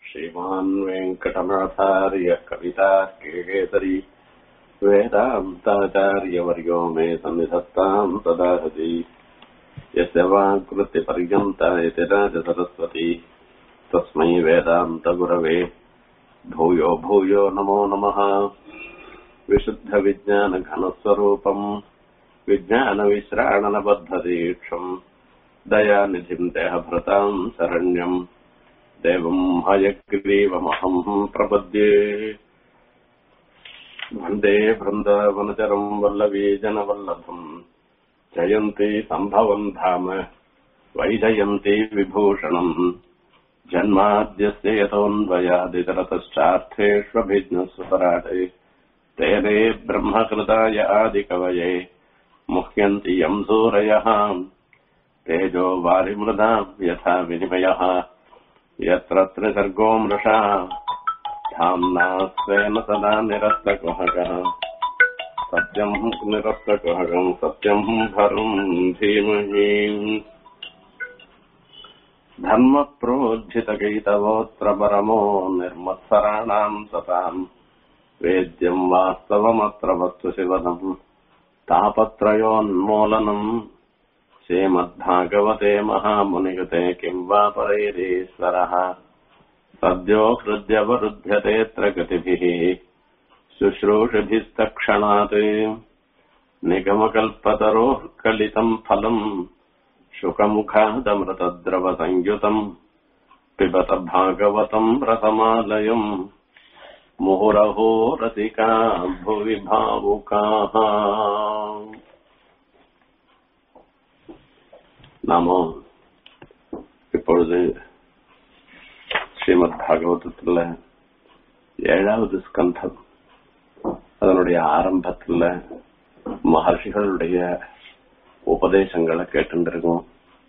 श्रीमान् वेङ्कटनाथार्य कविता केकेसरी वेदान्ताचार्यवर्यो मे सन्निधत्ताम् तदा हति यस्य वाङ्कृत्यपर्यन्ता यति राजसरस्वती तस्मै वेदान्तगुरवे भूयो भूयो नमो नमः विशुद्धविज्ञानघनस्वरूपम् विज्ञानविश्राणनबद्धदीक्षम् दयानिधिम् देहभृताम् शरण्यम् देवम् हयग्रीवमहम् प्रपद्ये वन्दे बृन्दावनचरम् वल्लवीजनवल्लभम् जयन्ती सम्भवम् धाम वैजयन्ती विभूषणम् जन्माद्यस्य यतोऽन्वयादितरतश्चार्थेष्वभिज्ञस्वराटे तेने ब्रह्मकृताय आदिकवये मुह्यन्ति यम् सूरयः तेजो वारिमृदाम् यथा विनिमयः यत्र त्रिसर्गो मृषा धाम्ना स्वेन सदा निरस्तकुहकः सत्यम् निरस्तकुहकम् सत्यम् भरुम् धीमहि धर्मप्रोज्झितगीतवोऽत्र परमो निर्मत्सराणाम् सताम् वेद्यम् वास्तवमत्र वस्तु शिवनम् तापत्रयोन्मूलनम् श्रीमद्भागवते महामुनिगते किम् वा परैरीश्वरः सद्यो हृद्यवरुध्यतेऽत्र गतिभिः शुश्रूषिभिस्तक्षणात् निगमकल्पतरोः कलितम् फलम् शुकमुखादमृतद्रवसंयुतम् पिबत भागवतम् रसमालयम् முகுரஹோ ரசிகா புவி பாவுகாக நாம இப்பொழுது ஸ்ரீமத் பாகவதத்துல ஏழாவது ஸ்கந்தம் அதனுடைய ஆரம்பத்துல மகர்ஷிகளுடைய உபதேசங்களை கேட்டுருக்கோம்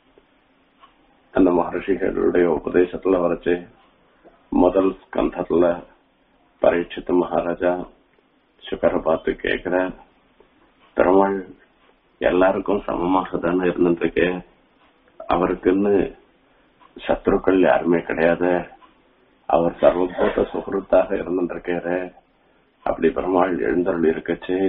அந்த மகர்ஷிகளுடைய உபதேசத்துல வரைச்சு முதல் ஸ்கந்தத்துல பரீட்சித்து மகாராஜா சுகரை பார்த்து கேக்குற பெருமாள் எல்லாருக்கும் சமமாக தானே இருந்துருக்கு அவருக்குன்னு சத்ருக்கள் யாருமே கிடையாது அவர் சர்வபூத சுகருத்தாக இருந்துருக்காரு அப்படி பெருமாள் எழுந்தருள் இருக்கச்சு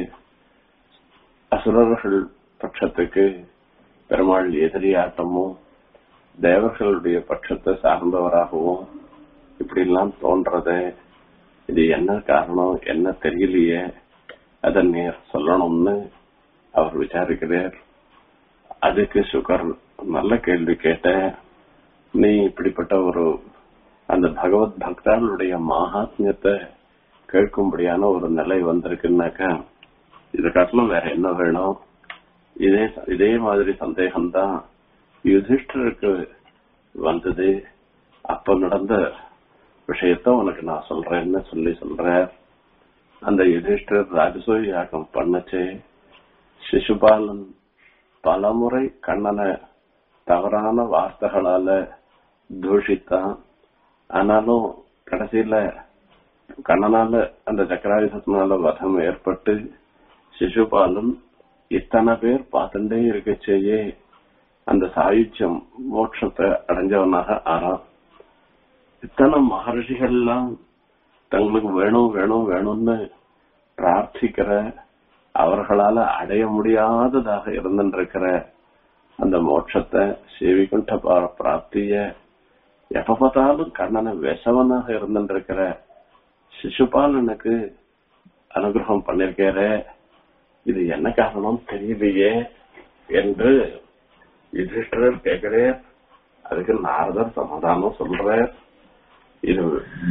அசுரர்கள் பட்சத்துக்கு பெருமாள் எதிரியாட்டமும் தேவர்களுடைய பட்சத்தை சார்ந்தவராகவும் இப்படி எல்லாம் தோன்றத இது என்ன காரணம் என்ன தெரியலையே அத நேர் சொல்லணும்னு அவர் விசாரிக்கிறார் அதுக்கு சுகர் நல்ல கேள்வி கேட்ட நீ இப்படிப்பட்ட ஒரு அந்த பகவத் பக்தர்களுடைய மகாத்மியத்தை கேட்கும்படியான ஒரு நிலை வந்திருக்குன்னாக்கா இது காட்டிலும் வேற என்ன வேணும் இதே இதே மாதிரி சந்தேகம்தான் யுதிஷ்டருக்கு வந்தது அப்ப நடந்த விஷயத்த உனக்கு நான் சொல்றேன்னு சொல்லி சொல்ற அந்த யுதிஷ்டர் ராஜசூய யாகம் பண்ணச்சு சிசுபாலன் பலமுறை கண்ணனை தவறான வார்த்தைகளால தூஷித்தான் ஆனாலும் கடைசியில கண்ணனால அந்த சக்கராயுதத்தினால வதம் ஏற்பட்டு சிசுபாலன் இத்தனை பேர் பார்த்துட்டே இருக்கச்சேயே அந்த சாயுச்சியம் மோட்சத்தை அடைஞ்சவனாக ஆறான் இத்தனை மகர்ஷிகள்லாம் தங்களுக்கு வேணும் வேணும் வேணும்னு பிரார்த்திக்கிற அவர்களால அடைய முடியாததாக இருந்திருக்கிற அந்த மோட்சத்தை சேவிகுண்ட பிராப்திய எப்ப பார்த்தாலும் கண்ணனை விஷவனாக இருந்திருக்கிற சிசுபாலனுக்கு அனுகிரகம் பண்ணிருக்காரு இது என்ன காரணம் தெரியலையே என்று யுதிஷ்டர் கேட்கிறேன் அதுக்கு நாரதர் சமாதானம் சொல்றார் இது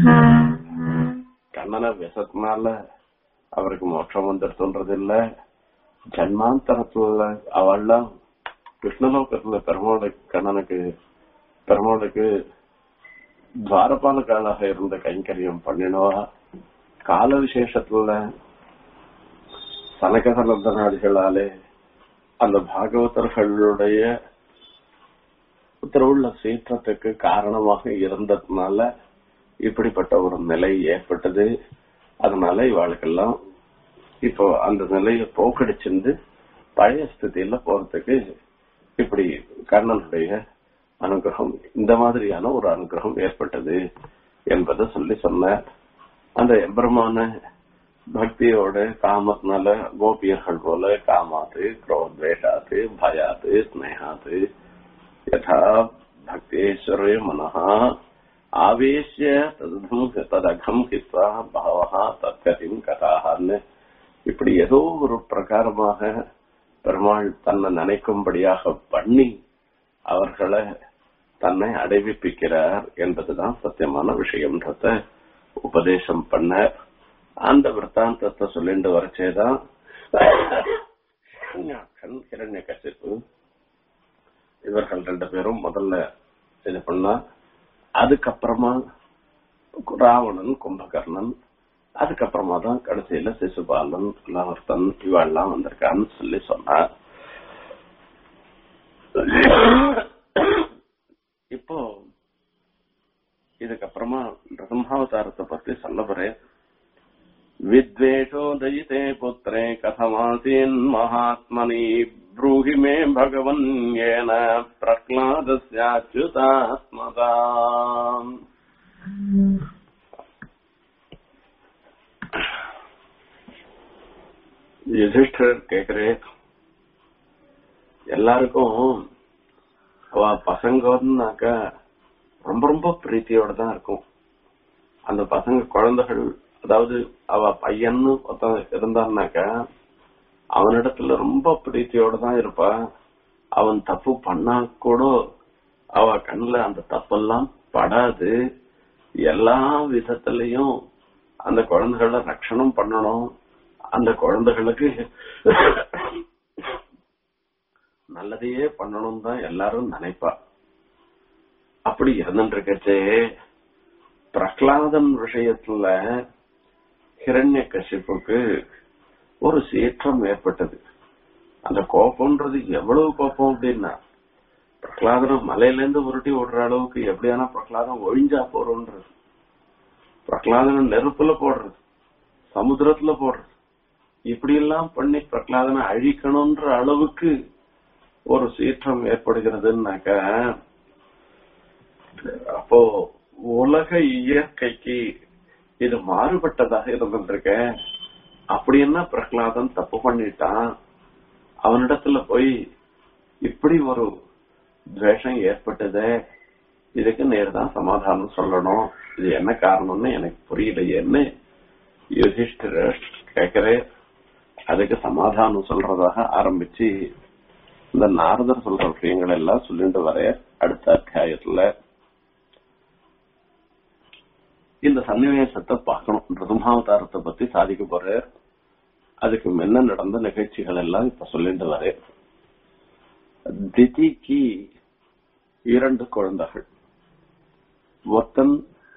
கண்ணனை விஷத்தினால அவருக்கு மோட்சம் வந்துடுத்துன்றது இல்ல ஜன்மாந்தரத்துல அவள்லாம் கிருஷ்ணலோகத்துல பெருமாளுக்கு கண்ணனுக்கு பெருமாளுக்கு துவாரபாலகாலாக இருந்த கைங்கரியம் பண்ணினவா கால விசேஷத்துல சனகசலந்தனாடிகளாலே அந்த பாகவதர்களுடைய உத்தரவுள்ள சீற்றத்துக்கு காரணமாக இருந்ததுனால இப்படிப்பட்ட ஒரு நிலை ஏற்பட்டது அதனால இவாளுக்கெல்லாம் இப்போ அந்த நிலையை போக்கடிச்சிருந்து பழைய ஸ்திதியில போறதுக்கு இப்படி கர்ணனுடைய அனுகிரகம் இந்த மாதிரியான ஒரு அனுகிரகம் ஏற்பட்டது என்பதை சொல்லி சொன்னார் அந்த எம்பெருமான பக்தியோட காமத்தினால கோபியர்கள் போல காமாத்து குரோத்வேஷாத்து பயாத்து ஸ்னேகாத்து யதா பக்தேஸ்வரே மனஹா ஆவேசிய ததும் ததகம் ஹித்வா பகவஹா தத்கதிம் கதாஹான்னு இப்படி ஏதோ ஒரு பிரகாரமாக பெருமாள் தன்னை நினைக்கும்படியாக பண்ணி அவர்களை தன்னை அடைவிப்பிக்கிறார் என்பதுதான் சத்தியமான விஷயம்ன்றத உபதேசம் பண்ண அந்த விற்த்தாந்தத்தை சொல்லிட்டு வரச்சேதான் ஹிரண்ய கசிப்பு இவர்கள் ரெண்டு பேரும் முதல்ல இது பண்ணா அதுக்கப்புறமா ராவணன் கும்பகர்ணன் அதுக்கப்புறமா தான் கடைசியில சிசுபாலன் லவர்த்தன் இவெல்லாம் வந்திருக்கான்னு சொல்லி சொன்னார் இப்போ இதுக்கப்புறமா பிரம்மாவதாரத்தை பத்தி சொல்ல போறேன் विद्वेषोदयिते पुत्रे कथमासीन् महात्मनि ब्रूहि मे भगवन् येन प्रह्लादस्याच्युतात्मता யுதிஷ்டர் கேக்குறே எல்லாருக்கும் அவ பசங்கன்னாக்கா ரொம்ப ரொம்ப பிரீத்தியோட தான் இருக்கும் அந்த பசங்க குழந்தைகள் அதாவது அவ பையன்னு ஒருத்தன் இருந்தான்னாக்கா அவனிடத்துல ரொம்ப பிரீத்தியோட தான் இருப்பா அவன் தப்பு பண்ணா கூட அவ கண்ணுல அந்த தப்பெல்லாம் படாது எல்லா விதத்திலையும் அந்த குழந்தைகளை ரட்சணம் பண்ணணும் அந்த குழந்தைகளுக்கு நல்லதையே பண்ணணும் தான் எல்லாரும் நினைப்பா அப்படி இருந்துட்டு இருக்கச்சே பிரகலாதன் விஷயத்துல ஹிரண்ய கசிப்புக்கு ஒரு சீற்றம் ஏற்பட்டது அந்த கோபம்ன்றது எவ்வளவு கோபம் அப்படின்னா பிரகலாதனம் மலையில இருந்து உருட்டி விடுற அளவுக்கு எப்படியான பிரகலாதம் ஒழிஞ்சா போறோன்றது பிரகலாதனம் நெருப்புல போடுறது சமுத்திரத்துல போடுறது இப்படி எல்லாம் பண்ணி பிரகலாதனை அழிக்கணும்ன்ற அளவுக்கு ஒரு சீற்றம் ஏற்படுகிறதுனாக்க அப்போ உலக இயற்கைக்கு இது மாறுபட்டதாக இருந்திருக்க அப்படி என்ன பிரகலாதன் தப்பு பண்ணிட்டான் அவனிடத்துல போய் இப்படி ஒரு துவேஷம் ஏற்பட்டதே இதுக்கு நேர்தான் சமாதானம் சொல்லணும் இது என்ன காரணம்னு எனக்கு புரியலையேன்னு யுதிஷ்டிர கேக்குறே அதுக்கு சமாதானம் சொல்றதாக ஆரம்பிச்சு இந்த நாரதர் சொல்ற விஷயங்கள் எல்லாம் சொல்லிட்டு வர அடுத்த அத்தியாயத்துல இந்த சன்னிவேசத்தை பார்க்கணும் பிரதமாவதாரத்தை பத்தி சாதிக்க போற அதுக்கு முன்ன நடந்த நிகழ்ச்சிகள் எல்லாம் இப்ப சொல்லிட்டு வரேன் திதிக்கு இரண்டு குழந்தைகள் ஒருத்தன்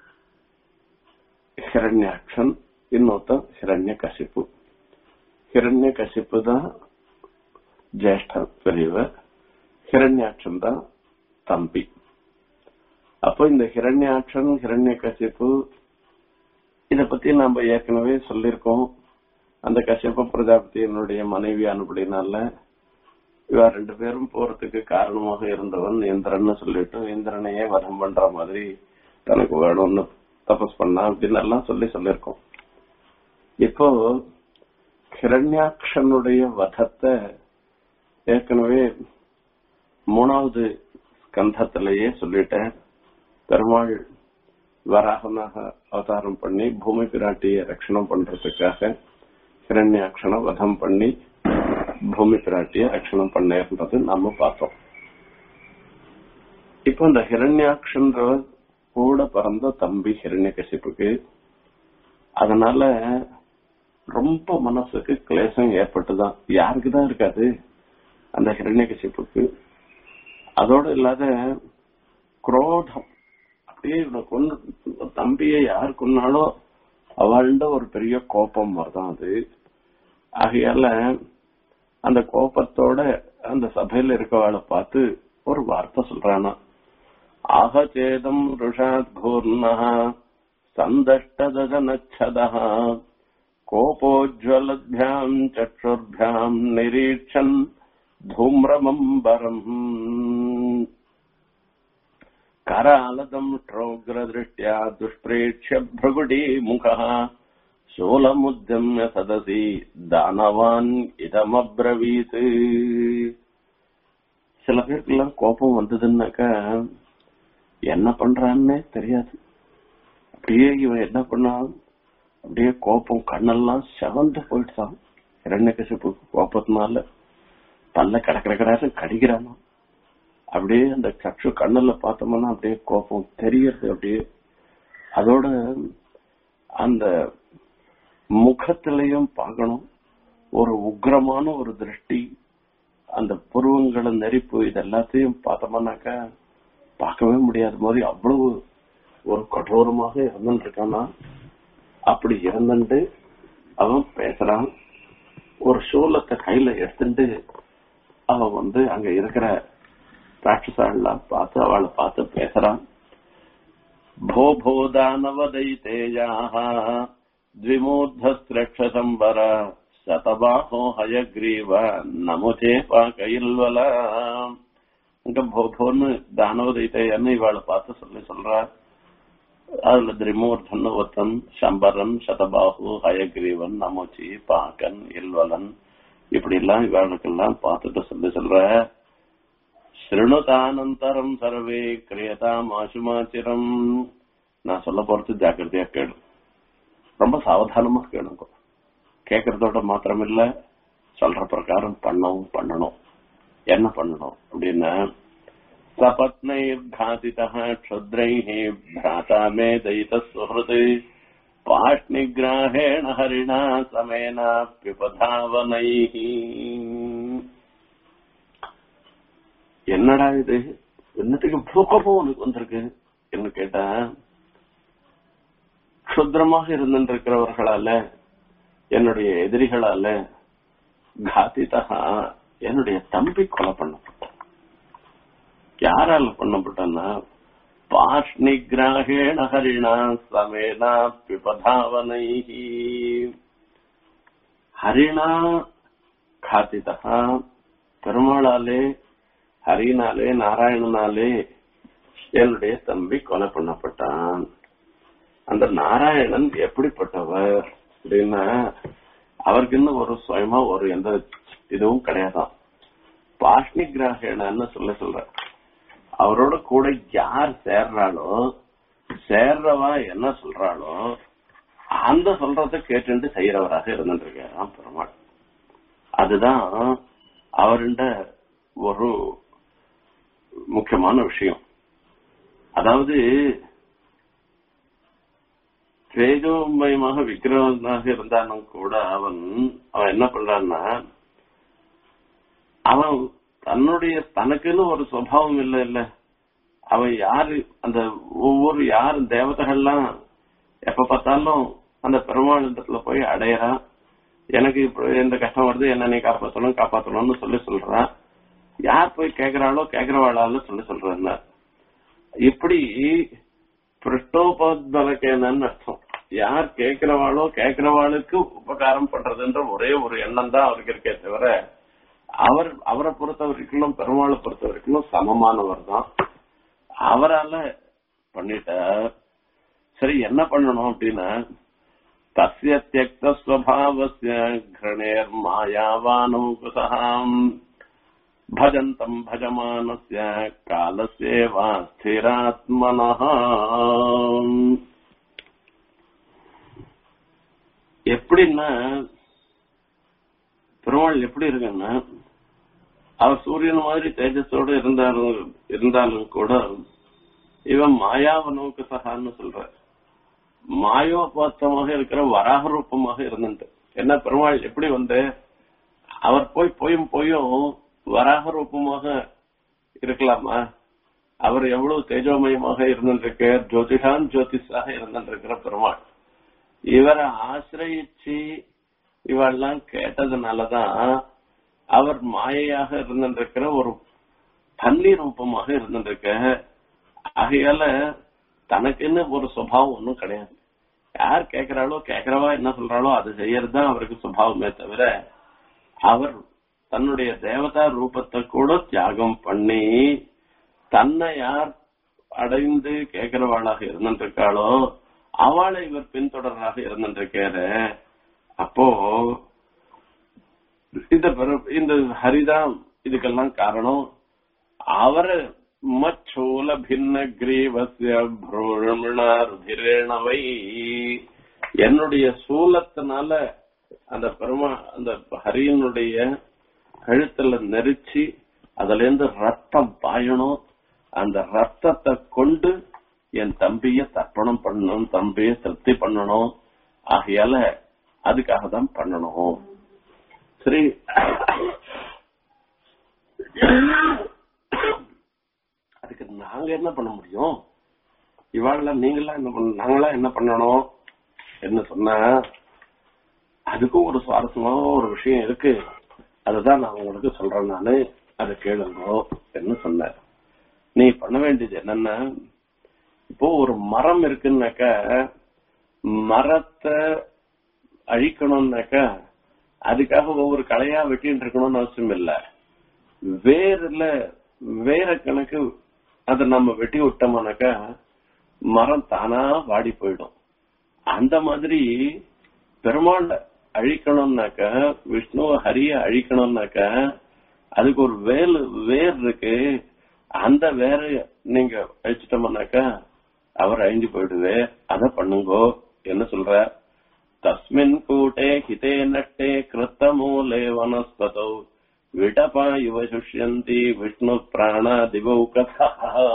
ஹிரண்யாட்சன் இன்னொருத்தன் ஹிரண்ய கசிப்பு ஹிரண்ய கசிப்பு தான் ஜேஷ்ட பெரியவர் ஹிரண்யாட்சன் தான் தம்பி அப்போ இந்த ஹிரண்யாட்சன் ஹிரண்ய கசிப்பு இத பத்தி நாம ஏற்கனவே சொல்லியிருக்கோம் அந்த கசிப்ப பிரஜாபதியினுடைய மனைவி அனுப்படினால இவ ரெண்டு பேரும் போறதுக்கு காரணமாக இருந்தவன் இந்திரன் சொல்லிட்டு இந்திரனையே வதம் பண்ற மாதிரி தனக்கு வேணும்னு தபஸ் பண்ணா அப்படின்னு எல்லாம் சொல்லி சொல்லியிருக்கோம் இப்போ ஹிரண்யாட்சனுடைய வதத்தை ஏற்கனவே மூணாவது ஸ்கந்தத்திலேயே சொல்லிட்டேன் பெருமாள் வராகனாக அவதாரம் பண்ணி பூமி பிராட்டியை ரட்சணம் பண்றதுக்காக ஹிரண்யாட்சனை வதம் பண்ணி பூமி பிராட்டிய ரட்சணம் பண்ணேன்றது நாம பார்த்தோம் இப்போ இந்த ஹிரண்யாட்சன்ற கூட பிறந்த தம்பி ஹிரண்யகசிப்புக்கு அதனால ரொம்ப மனசுக்கு கிளேசம் ஏற்பட்டுதான் யாருக்குதான் இருக்காது அந்த ஹிரண்யகசிப்புக்கு அதோட இல்லாத குரோதம் அப்படியே இவனை கொண்டு தம்பியை யார் கொன்னாலோ அவள்கிட்ட ஒரு பெரிய கோபம் வருதான் அது ஆகையால அந்த கோபத்தோட அந்த சபையில இருக்கவாளை பார்த்து ஒரு வார்த்தை சொல்றானா ஆகச்சேதம் ருஷாத் கூர்ண சந்தஷ்டதனச்சதா கோபோஜ்வலத்யாம் சற்றுர்பியாம் நிரீட்சன் தூம்ரமம்பரம் करालदम् श्रोग्रदृष्ट्या दुष्प्रेक्ष्य भ्रगुडी मुखः शूलमुद्यम्य सदसि दानवान् இதமப்ரவீத் சில பேருக்கெல்லாம் கோபம் வந்ததுன்னாக்கா என்ன பண்றான்னே தெரியாது அப்படியே இவன் என்ன பண்ணான் அப்படியே கோபம் கண்ணெல்லாம் செவந்து போயிடுச்சான் இரண்யகசிப்பு கோபத்தினால பல்ல கடக்கிற கடாரு கடிக்கிறானா அப்படியே அந்த சக்ஷு கண்ணுல பார்த்தோம்னா அப்படியே கோபம் தெரியறது அப்படியே அதோட அந்த முகத்திலையும் பார்க்கணும் ஒரு உக்ரமான ஒரு திருஷ்டி அந்த புருவங்கள நெரிப்பு இது எல்லாத்தையும் பார்த்தோம்னாக்கா பார்க்கவே முடியாத மாதிரி அவ்வளவு ஒரு கடோரமாக இருந்துட்டு இருக்கானா அப்படி இருந்துட்டு அவன் பேசுறான் ஒரு சூலத்தை கையில எடுத்துட்டு அவன் வந்து அங்க இருக்கிற ராட்சசாலாம் பார்த்து அவளை பார்த்து பேசுறான் भो भो दानवदैतेयाः द्विमूर्धस्त्रक्षसम्बर शतबाहो हयग्रीव नमुचे पाकइल्वल இங்க போன்னு தானவ தைத்தையன்னு இவாளை பார்த்து சொல்லி சொல்றா அதுல திரிமூர்த்தன் ஒத்தன் சம்பரன் சதபாகு ஹயக்ரீவன் நமச்சி பாக்கன் இல்வலன் இப்படி எல்லாம் இவாளுக்கெல்லாம் பார்த்துட்டு சொல்லி சொல்ற ஸ்ருணுதானந்தரம் சர்வே கிரியதாம் ஆசுமாச்சிரம் நான் சொல்ல போறது ஜாக்கிரதையா கேளு ரொம்ப சாவதானமா கேளுங்க கேட்கறதோட மாத்திரம் இல்ல சொல்ற பிரகாரம் பண்ணவும் பண்ணணும் என்ன பண்ணணும் அப்படின்னா சபத்னைர்காசிதः க்ஷுத்ரைः भ्राता मे दयितः सुहृत् पाष्णिग्राहेण हरिणा समेनाप्युपधावनैः என்னடா இது என்னத்துக்கு இவ்வளவு கோபம் உனக்கு வந்திருக்கு என்ன கேட்டா க்ஷுத்ரமாக இருந்திருக்கிறவர்களால என்னுடைய எதிரிகளால காத்திதா என்னுடைய தம்பி கொலை பண்ணப்பட்டான் யாரால பண்ணப்பட்டான்னா பாஷ்ணிகிராகேண ஹரிணா சமேனா பிபதாவனை ஹரிணா காத்திதா பெருமாளாலே ஹரினாலே நாராயணனாலே என்னுடைய தம்பி கொலை பண்ணப்பட்டான் அந்த நாராயணன் எப்படிப்பட்டவர் அப்படின்னா அவருக்கு இன்னும் ஒரு சுயமா ஒரு எந்த இதுவும் கிடையாதான் பாஷ்ணி கிராகேணன்னு சொல்ல சொல்ற அவரோட கூட யார் சேர்றாளோ சேர்றவா என்ன சொல்றாளோ அந்த சொல்றத கேட்டு செய்யறவராக இருந்துட்டு இருக்காராம் பெருமாள் அதுதான் அவருண்ட ஒரு முக்கியமான விஷயம் அதாவது தேஜோமயமாக விக்கிரமனாக இருந்தாலும் கூட அவன் அவன் என்ன பண்றான்னா அவன் தன்னுடைய தனக்குன்னு ஒரு சுவாவம் இல்ல இல்ல அவன் யாரு அந்த ஒவ்வொரு யாரு தேவதைகள்லாம் எப்ப பார்த்தாலும் அந்த பெருமாள் இடத்துல போய் அடையறான் எனக்கு இப்ப எந்த கஷ்டம் வருது என்ன நீ காப்பாத்தணும் காப்பாத்தணும்னு சொல்லி சொல்றான் யார் போய் கேக்குறாளோ கேக்குறவாளால சொல்லி சொல்றாங்க இப்படி பிருஷ்டோபத்பலக்கேனன்னு அர்த்தம் யார் கேக்குறவாளோ கேக்குறவாளுக்கு உபகாரம் பண்றதுன்ற ஒரே ஒரு எண்ணம் தான் அவருக்கு இருக்கே தவிர அவர் அவரை பொறுத்த வரைக்கும் பெருமாளை பொறுத்த வரைக்கும் சமமானவர் தான் அவரால பண்ணிட்டார் சரி என்ன பண்ணணும் அப்படின்னா தஸ்ய தியக்த ஸ்வபாவஸ்ய கிரணேர் மாயாவானுகுசாம் பஜந்தம் பஜமானஸ்ய காலசேவா ஸ்திராத்மனः எப்படின்னா பெருமாள் எப்படி இருக்குன்னா அவர் சூரியன் மாதிரி தேஜஸோட இருந்தாலும் இருந்தாலும் கூட இவன் மாயாவனவுக்கு சகான்னு சொல்ற மாயோபாத்தமாக இருக்கிற வராக ரூபமாக இருந்துட்டு என்ன பெருமாள் எப்படி வந்து அவர் போய் போயும் போயும் வராக ரூபமாக இருக்கலாமா அவர் எவ்வளவு தேஜோமயமாக இருந்திருக்க ஜோதிஷான் ஜோதிஷாக இருந்திருக்கிற பெருமாள் இவரை ஆசிரயிச்சு இவெல்லாம் கேட்டதுனாலதான் அவர் மாயையாக இருந்திருக்கிற ஒரு தண்ணி ரூபமாக இருந்திருக்க ஆகையால தனக்குன்னு ஒரு சுபாவம் ஒன்றும் கிடையாது யார் கேக்குறாளோ கேக்குறவா என்ன சொல்றாளோ அது செய்யறதுதான் அவருக்கு சுபாவமே தவிர அவர் தன்னுடைய தேவதா ரூபத்தை கூட தியாகம் பண்ணி தன்னை யார் அடைந்து கேட்கிறவாளாக இருந்திருக்காளோ அவளை இவர் பின்தொடராக இருந்திருக்காரு அப்போ இந்த பிற- இந்த ஹரிதான் இதுக்கெல்லாம் காரணம் அவர் மச்சோல பின்ன கிரீவசிய ருதிரேணவை என்னுடைய சூலத்தினால அந்த பெருமா அந்த ஹரியனுடைய கழுத்துல நெரிச்சு அதுல இருந்து ரத்தம் பாயணும் அந்த ரத்தத்தை கொண்டு என் தம்பிய தர்ப்பணம் பண்ணணும் தம்பிய திருப்தி பண்ணணும் ஆகையால அதுக்காக தான் பண்ணணும் சரி அதுக்கு நாங்க என்ன பண்ண முடியும் இவாளெல்லாம் நீங்களாம் என்ன பண்ண நாங்களாம் என்ன பண்ணணும் என்ன சொன்னா அதுக்கும் ஒரு சுவாரஸ்யமான ஒரு விஷயம் இருக்கு அதுதான் நான் உங்களுக்கு சொல்றேன் நானு அதை கேளுங்க என்ன சொன்னேன் நீ பண்ண வேண்டியது என்னன்னா இப்போ ஒரு மரம் இருக்குன்னாக்க மரத்தை அழிக்கணும்னாக்கா அதுக்காக ஒவ்வொரு களையா வெட்டின்னு இருக்கணும்னு அவசியம் இல்ல வேர்ல வேற கணக்கு அதை நம்ம வெட்டி விட்டோம்னாக்கா மரம் தானா வாடி போயிடும் அந்த மாதிரி பெருமாள் அழிக்கணும்னாக்கா விஷ்ணு ஹரிய அழிக்கணும்னாக்கா அதுக்கு ஒரு வேல் வேர் இருக்கு அந்த வேற நீங்க அழிச்சிட்டோம்னாக்கா அவர் அழிஞ்சு போயிடுவே அத பண்ணுங்கோ என்ன சொல்ற தஸ்மின் கூட்டே ஹிதே நட்டே கிருத்தமூலே வனஸ்பதௌ விடபா இவ சுஷ்யந்தி விஷ்ணு பிராணா திவௌகசா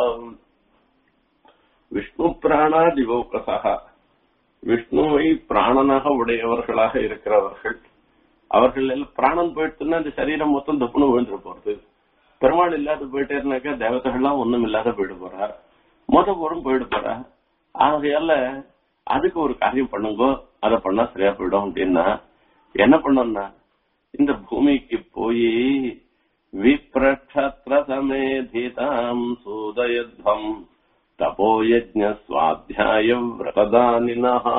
விஷ்ணு பிராணா திவௌகசா விஷ்ணுவை பிராணனாக உடையவர்களாக இருக்கிறவர்கள் அவர்கள் எல்லாம் பிராணன் போயிட்டுன்னா இந்த சரீரம் மொத்தம் தப்புன்னு விழுந்துட்டு போறது பெருமாள் இல்லாத போயிட்டேருனாக்கா தேவதைகள்லாம் ஒண்ணும் இல்லாத போயிட போறா மொத போரும் போயிட போறா ஆகையால அதுக்கு ஒரு காரியம் பண்ணுங்கோ அதை பண்ணா சரியா போயிடும் அப்படின்னா என்ன பண்ணோம்னா இந்த பூமிக்கு போய் விப்ரக்ஷத்ர சமேதிதாம் சூதயத்வம் தபோயஜ்ஞ சுவாத்தியாய விரததானினஹா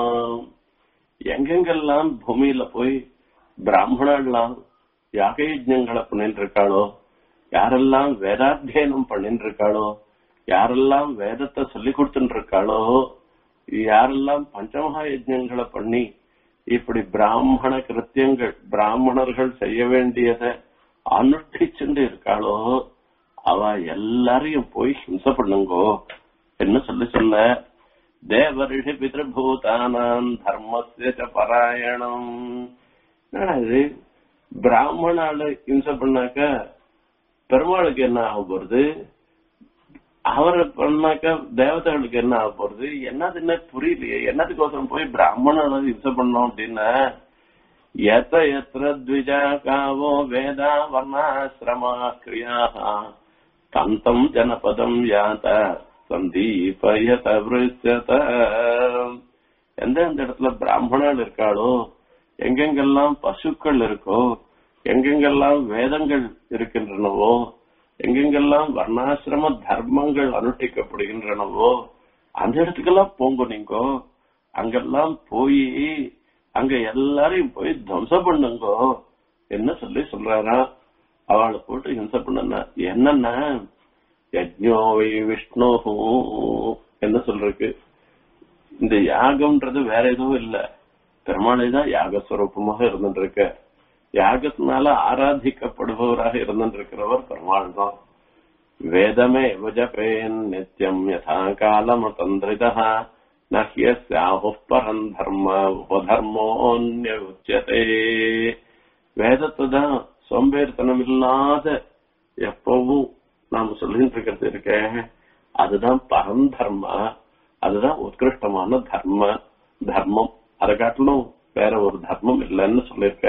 எங்கெங்கெல்லாம் பூமியில போய் பிராமணர்லாம் யாக யஜ்ஞங்களை பண்ணிட்டு இருக்காளோ யாரெல்லாம் வேதாத்தியனம் பண்ணிட்டு இருக்காளோ யாரெல்லாம் வேதத்தை சொல்லி கொடுத்துட்டு இருக்காளோ யாரெல்லாம் பஞ்சமகா யஜ்ஞங்களை பண்ணி இப்படி பிராமண கிருத்தியங்கள் பிராமணர்கள் செய்ய வேண்டியதை அனுஷ்டிச்சுட்டு இருக்காளோ அவ எல்லாரையும் போய் ஹிம்சை பண்ணுங்கோ என்ன சொல்லி சொல்ல தேவரிஷி பிதிருபூதானாம் தர்மஸ்ய ச பராயணம் என்னடா இது பிராமணால ஹிம்சை பண்ணாக்க பெருமாளுக்கு என்ன ஆக போறது அவரை பண்ணாக்க தேவதைகளுக்கு என்ன ஆக போறது என்னதுன்னு புரியலையே என்னதுக்கோசரம் போய் பிராமணால ஹிம்சை பண்ணோம் அப்படின்னா எத்த எத்திர த்விஜா காவோ வேதா வர்ணாசிரமா கிரியாக தந்தம் ஜனபதம் யாத சந்தீபயத விருச்சத எந்த எந்த இடத்துல பிராமணர்கள் இருக்காளோ எங்கெங்கெல்லாம் பசுக்கள் இருக்கோ எங்கெங்கெல்லாம் வேதங்கள் இருக்கின்றனவோ எங்கெங்கெல்லாம் வர்ணாசிரம தர்மங்கள் அனுஷ்டிக்கப்படுகின்றனவோ அந்த இடத்துக்கெல்லாம் போங்க நீங்கோ அங்கெல்லாம் போய் அங்க எல்லாரையும் போய் துவம்சம் பண்ணுங்கோ என்ன சொல்லி சொல்றாரா அவளை போட்டு ஹிம்சை பண்ண என்னன்னா யஜ்ஞோ வை விஷ்ணு என்ன சொல்றதுக்கு இந்த யாகம்ன்றது வேற எதுவும் இல்ல பெருமாளை தான் யாகஸ்வரூபமாக இருந்துட்டு இருக்க யாகத்தினால ஆராதிக்கப்படுபவராக இருந்துட்டு இருக்கிறவர் பெருமாள் தான் வேதமே ஜபேன் நித்தியம் யதா காலம் தந்திரிதா நஹ்யஸ்யாஹு பரம் தர்ம உபதர்மோன்ய உச்சதே வேதத்தை தான் சோம்பேறித்தனம் இல்லாத எப்பவும் நாம சொல்லிட்டு இருக்கிறது இருக்க அதுதான் பரம் தர்ம அதுதான் உத்கிருஷ்டமான தர்ம தர்மம் அதை காட்டிலும் வேற ஒரு தர்மம் இல்லைன்னு சொல்லியிருக்க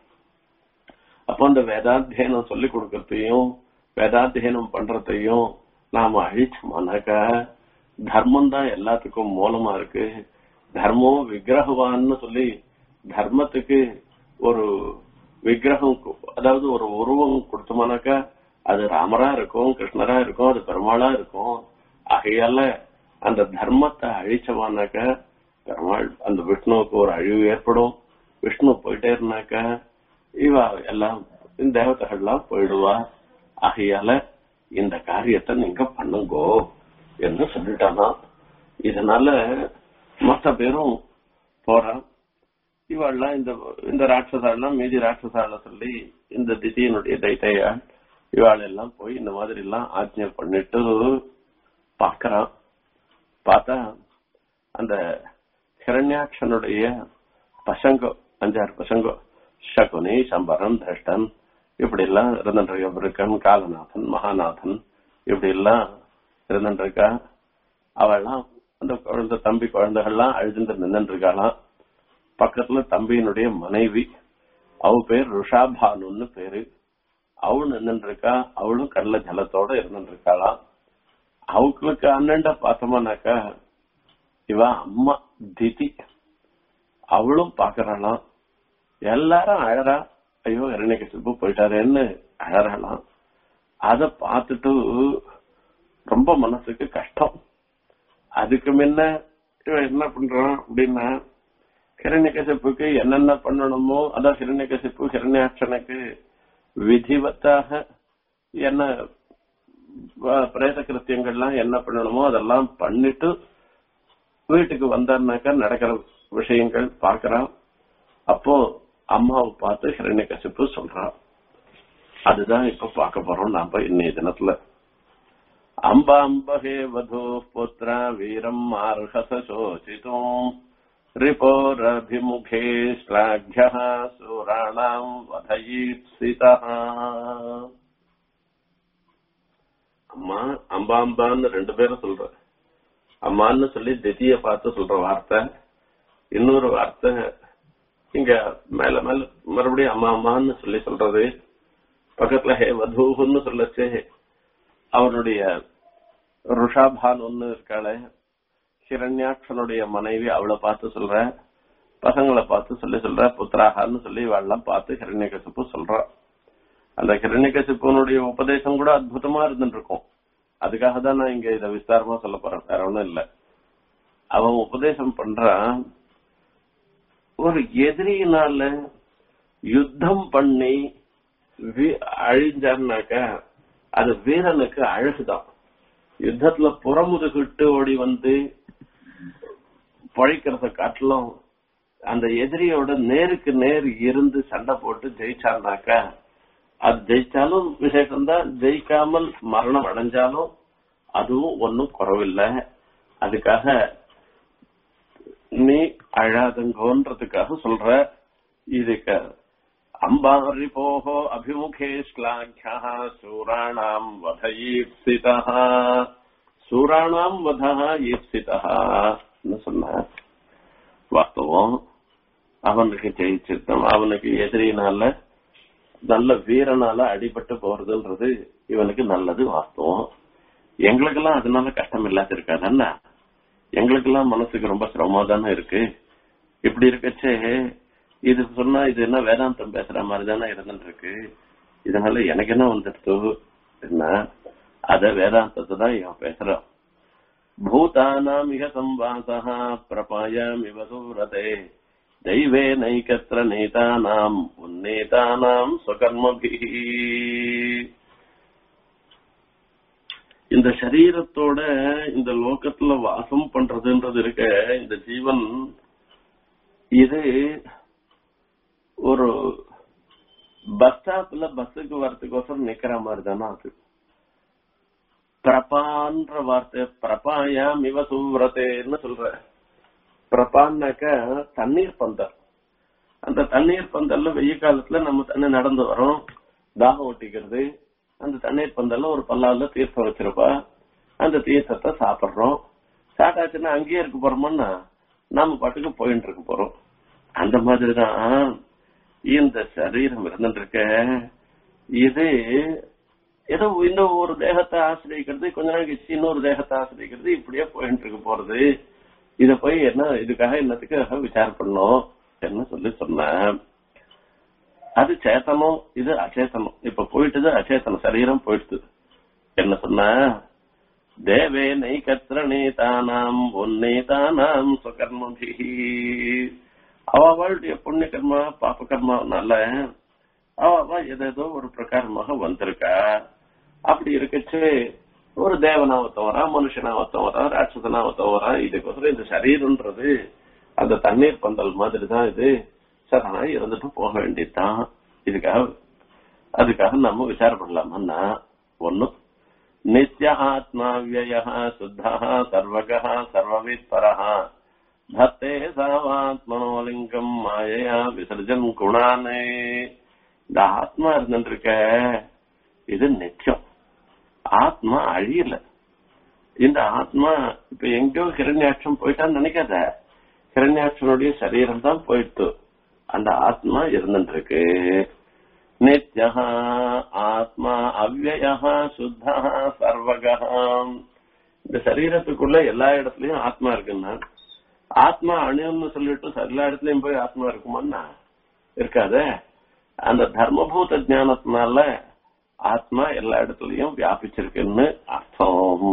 அப்போ அந்த வேதாத்தியனம் சொல்லி கொடுக்கறதையும் வேதாத்தியனம் பண்றதையும் நாம அழிச்சோம்னாக்கா தர்மம் தான் எல்லாத்துக்கும் மூலமா இருக்கு தர்மம் விக்கிரகவான்னு சொல்லி தர்மத்துக்கு ஒரு விக்கிரகம் கு- அதாவது ஒரு உருவம் கொடுத்தோம்னாக்கா அது ராமரா இருக்கும் கிருஷ்ணரா இருக்கும் அது பெருமாளா இருக்கும் ஆகையால அந்த தர்மத்தை அழிச்சவானாக்க பெருமாள் அந்த விஷ்ணுவுக்கு ஒரு அழிவு ஏற்படும் விஷ்ணு போயிட்டே இருந்தாக்க இவ எல்லாம் இந்த தேவதைகள்லாம் போயிடுவா ஆகையால இந்த காரியத்தை நீங்க பண்ணுங்கோ என்று சொல்லிட்டானா இதனால மற்ற பேரும் போறான் இவாள்லாம் இந்த இந்த ராட்சசாலாம் மீதி ராட்சசால சொல்லி இந்த திதியினுடைய தைத்தைய இவாள் எல்லாம் போய் இந்த மாதிரி எல்லாம் ஆஜ்ஞை பண்ணிட்டு பாக்குறான் பார்த்தா அந்த ஹிரண்யாட்சனுடைய பசங்கோ அஞ்சாறு பசங்கோ சகுனி சம்பரன் திருஷ்டன் இப்படி எல்லாம் இருந்துருக்கன் காலநாதன் மகாநாதன் இப்படி எல்லாம் இருந்துருக்கா அவெல்லாம் அந்த குழந்தை தம்பி குழந்தைகள்லாம் அழுதுட்டு நின்றுட்டு இருக்காளாம் பக்கத்துல தம்பியினுடைய மனைவி அவ பேர் ருஷாபானுன்னு பேரு அவள் நின்றுட்டு இருக்கா அவளும் கடல ஜலத்தோட இருந்துட்டு இருக்காளாம் அவங்களுக்கு அண்ணன்ட பார்த்தோம்னாக்கா இவ அம்மா திதி அவளும் பாக்குறாளாம் எல்லாரும் அழறா ஐயோ இரண்யகசிப்பு போயிட்டாரேன்னு அழறாளாம் அத பார்த்துட்டு ரொம்ப மனசுக்கு கஷ்டம் அதுக்கு முன்ன இவன் என்ன பண்றான் அப்படின்னா ஹிரண்யகசிப்புக்கு என்னென்ன பண்ணணுமோ அதான் ஹிரண்யகசிப்பு ஹிரண்யாட்சனுக்கு விதிவத்தாக என்ன வ- பிரேத கிருத்தியங்கள்லாம் என்ன பண்ணணுமோ அதெல்லாம் பண்ணிட்டு வீட்டுக்கு வந்தாருனாக்கா நடக்கிற விஷயங்கள் பாக்குறான் அப்போ அம்மாவை பார்த்து ஹிரண்யகசிப்பு சொல்றான் அதுதான் இப்ப பார்க்க போறோம் நாம இன்னைய தினத்துல அம்ப அம்பஹே வதோ புத்திர வீரம் ஆர்ஹச சோசித்தும் ரிபோரபிமுகே ஸ்லாഘ്യ சூராணாம் வதயீப்சிதா அம்மா அம்பா அம்பான்னு ரெண்டு பேரும் சொல்ற அம்மான்னு சொல்லி திதிய பார்த்து சொல்ற வார்த்தை இன்னொரு வார்த்தை இங்க மேல மேல மறுபடியும் அம்மா அம்மான்னு சொல்லி சொல்றது பக்கத்துல ஹே வதூன்னு சொல்லச்சு அவனுடைய ருஷாபான் ஒன்னு இருக்காளே ஹிரண்யாட்சனுடைய மனைவி அவளை பார்த்து சொல்ற பசங்களை பார்த்து சொல்லி சொல்ற புத்திராகான்னு சொல்லி இவாள்லாம் பார்த்து ஹிரண்யகசிப்பு சொல்றா அந்த ஹிரண்யகசிப்புனுடைய உபதேசம் கூட அற்புதமா இருந்துட்டு இருக்கும் அதுக்காக தான் நான் இங்க இத விஸ்தாரமா சொல்ல போறேன் வேற ஒண்ணும் இல்ல அவன் உபதேசம் பண்றான் ஒரு எதிரியினால யுத்தம் பண்ணி வி- அழிஞ்சாருனாக்கா அது வீரனுக்கு அழகுதான் யுத்தத்துல புறமுதுகிட்டு ஓடி வந்து பழைக்கிறத காட்டிலும் அந்த எதிரியோட நேருக்கு நேர் இருந்து சண்டை போட்டு ஜெயிச்சாருனாக்கா அது ஜெயிச்சாலும் விசேஷம்தான் ஜெயிக்காமல் மரணம் அடைஞ்சாலும் அதுவும் ஒன்னும் குறவில்லை அதுக்காக நீ அழாதங்கோன்றதுக்காக சொல்ற இதுக்கு அம்பாரி போகோ அபிமுகே ஸ்லாഘ്യ சூராணாம் வதயீப்சிதா சூராணாம் வதா ஈப்சிதா சொன்ன வாஸ்தவம் அவனுக்கு ஜெயிச்சிருந்தோம் அவனுக்கு எதிரினால நல்ல வீரனால அடிபட்டு போறதுன்றது இவனுக்கு நல்லது வாஸ்தவம் எங்களுக்கெல்லாம் அதனால கஷ்டம் இல்லாத இருக்காதுன்னா எங்களுக்கெல்லாம் மனசுக்கு ரொம்ப சிரமமா தானே இருக்கு இப்படி இருக்கச்சே இது சொன்னா இது என்ன வேதாந்தம் பேசுற மாதிரி தானே இருந்துட்டு இருக்கு இதனால எனக்கு என்ன வந்துடுது என்ன அத வேதாந்தத்தை தான் இவன் பேசுறான் பூதானாம் இக சம்வாசா பிரபாயாமிவ சூரதே தெய்வே நைக்கத்திர நேதானாம் உன்னேதானாம் சுகர்மபிஹி இந்த சரீரத்தோட இந்த லோகத்துல வாசம் பண்றதுன்றது இருக்க இந்த ஜீவன் இது ஒரு பஸ் ஸ்டாப்ல பஸ்ஸுக்கு வரதுக்கோசரம் நிக்கிற மாதிரி தானே அது பிரபான்ற வார்த்தை பிரபாயாம் இவ சூரத்தேன்னு சொல்ற பிரபான்னாக்க தண்ணீர் பந்தல் அந்த தண்ணீர் பந்தல்ல வெய்ய காலத்துல நம்ம தண்ணி நடந்து வரோம் தாகம் ஒட்டிக்கிறது அந்த தண்ணீர் பந்தல்ல ஒரு பல்லால தீர்த்தம் வச்சிருப்பா அந்த தீர்த்தத்தை சாப்பிடுறோம் சாப்பிட்டாச்சுன்னா அங்கேயே இருக்க போறோம்னா நாம பாட்டுக்கு போயிட்டு இருக்க போறோம் அந்த மாதிரிதான் இந்த சரீரம் இருந்துட்டு இருக்க இது ஏதோ இன்னும் ஒரு தேகத்தை ஆசிரியக்கிறது கொஞ்ச நாள் கழிச்சு இன்னொரு தேகத்தை ஆசிரியக்கிறது இப்படியே போயிட்டு இருக்க போறது இத போய் என்ன இதுக்காக என்னத்துக்காக விசாரம் பண்ணோம் என்ன சொல்லி சொன்னேன் அது சேத்தனம் இது அச்சேதனம் இப்ப போயிட்டுது அச்சேதனம் சரீரம் போயிடுது என்ன சொன்ன தேவே நைகத்திர நேதானாம் உன்னேதானாம் சுகர்மபிஹி அவளுடைய புண்ணிய கர்மா பாப கர்மாவனால அவ அவ ஏதேதோ ஒரு பிரகாரமாக வந்திருக்கா அப்படி இருக்கச்சு ஒரு தேவனாவத்தம் வரா மனுஷனாவத்தம் வரா ராட்சசனாவத்தம் வரா இதுக்கோசரம் இந்த சரீரம்ன்றது அந்த தண்ணீர் பந்தல் மாதிரி தான் இது சரணா இருந்துட்டு போக வேண்டியதுதான் இதுக்காக அதுக்காக நம்ம விசாரப்படலாமன்னா ஒண்ணு நித்ய ஆத்மா விய சுத்தா சர்வக சர்வவித் பரஹா தத்தே சாவாத்மனோலிங்கம் மாயையா விசர்ஜன் குணானே இந்த ஆத்மா இருந்துருக்க இது நித்தியம் ஆத்மா அழியல இந்த ஆத்மா இப்ப எங்கேயோ ஹிரண்யாட்சம் போயிட்டான்னு நினைக்காத ஹிரண்யாட்சனுடைய சரீரம் தான் போயிட்டு அந்த ஆத்மா இருந்துருக்கு நித்யா ஆத்மா அவ்வய சுத்தா சர்வக இந்த சரீரத்துக்குள்ள எல்லா இடத்துலயும் ஆத்மா இருக்குன்னா ஆத்மா அணுன்னு சொல்லிட்டு எல்லா இடத்துலயும் போய் ஆத்மா இருக்குமான்னா இருக்காதே அந்த தர்மபூத ஞானத்தினால ஆத்மா எல்லா இடத்துலயும் வியாபிச்சிருக்குன்னு அர்த்தம்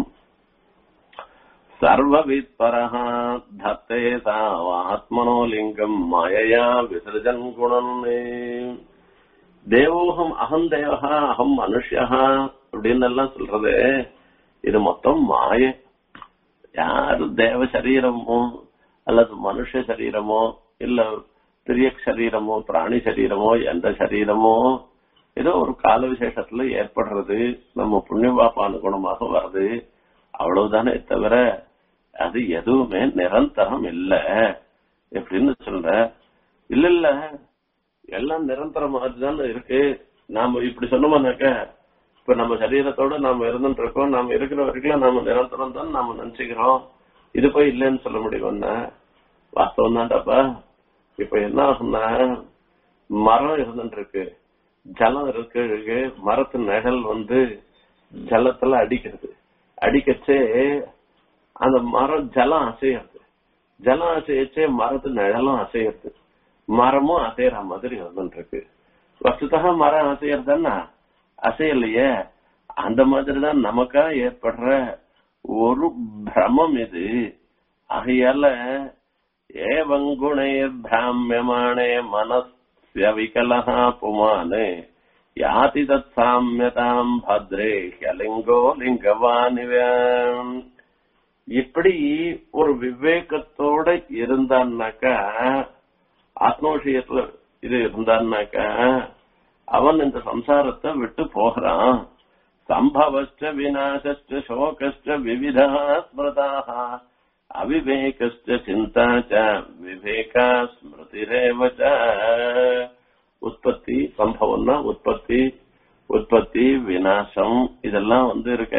சர்வவித் பரஹா தத்தே ஆத்மனோ லிங்கம் மாயையா விசர்ஜன் குணன்னு தேவோகம் அகம் தேவகா அகம் மனுஷா அப்படின்னு எல்லாம் சொல்றது இது மொத்தம் மாய யாரு தேவ சரீரமோ அல்லது மனுஷ சரீரமோ இல்ல திரிய சரீரமோ பிராணி சரீரமோ எந்த சரீரமோ ஏதோ ஒரு கால விசேஷத்துல ஏற்படுறது நம்ம புண்ணிய பாப்பானுகுணமாக வருது அவ்வளவுதானே தவிர அது எதுவுமே நிரந்தரம் இல்ல எப்படின்னு சொல்ற இல்ல இல்ல எல்லாம் நிரந்தரம் மாதிரிதானே இருக்கு நாம இப்படி சொன்னோம்னாக்க இப்ப நம்ம சரீரத்தோட நாம இருந்துட்டு இருக்கோம் நாம இருக்கிற வரைக்கும் நாம நிரந்தரம் தான் நாம நினைச்சுக்கிறோம் இது போய் இல்லைன்னு சொல்ல முடியும்னா வாஸ்தவம் தான்டாப்பா இப்ப என்ன ஆகும்னா மரம் இருந்துட்டு இருக்கு ஜலம் இருக்கு மரத்து நிழல் வந்து ஜலத்துல அடிக்கிறது அடிக்கச்சே அந்த மரம் ஜலம் அசையாது ஜலம் அசையச்சே மரத்து நிழலும் அசையறது மரமும் அசையற மாதிரி வந்துட்டு இருக்கு வசதாக மரம் அசையறதுன்னா அசையலையே அந்த மாதிரிதான் நமக்கா ஏற்படுற ஒரு பிரமம் இது ஆகையால ஏவங்குணே பிராமியமானே மனஸ்ய விகலஹா புமானே யாதி தத் சாமியதாம் பத்ரே ஹலிங்கோ லிங்கவானிவன் இப்படி ஒரு விவேகத்தோட இருந்தான்னாக்கா ஆத்மோஷயத்துல இது இருந்தான்னாக்கா அவன் இந்த சம்சாரத்தை விட்டு போகிறான் சம்பவஸ்ட விநாசஸ்ட சோகஸ்ட விவிதா ஸ்மிருதாக அவிவேகஸ்ட சிந்தா ச விவேகா ஸ்மிருதிரேவ ச உற்பத்தி சம்பவம்னா உற்பத்தி உற்பத்தி விநாசம் இதெல்லாம் வந்து இருக்க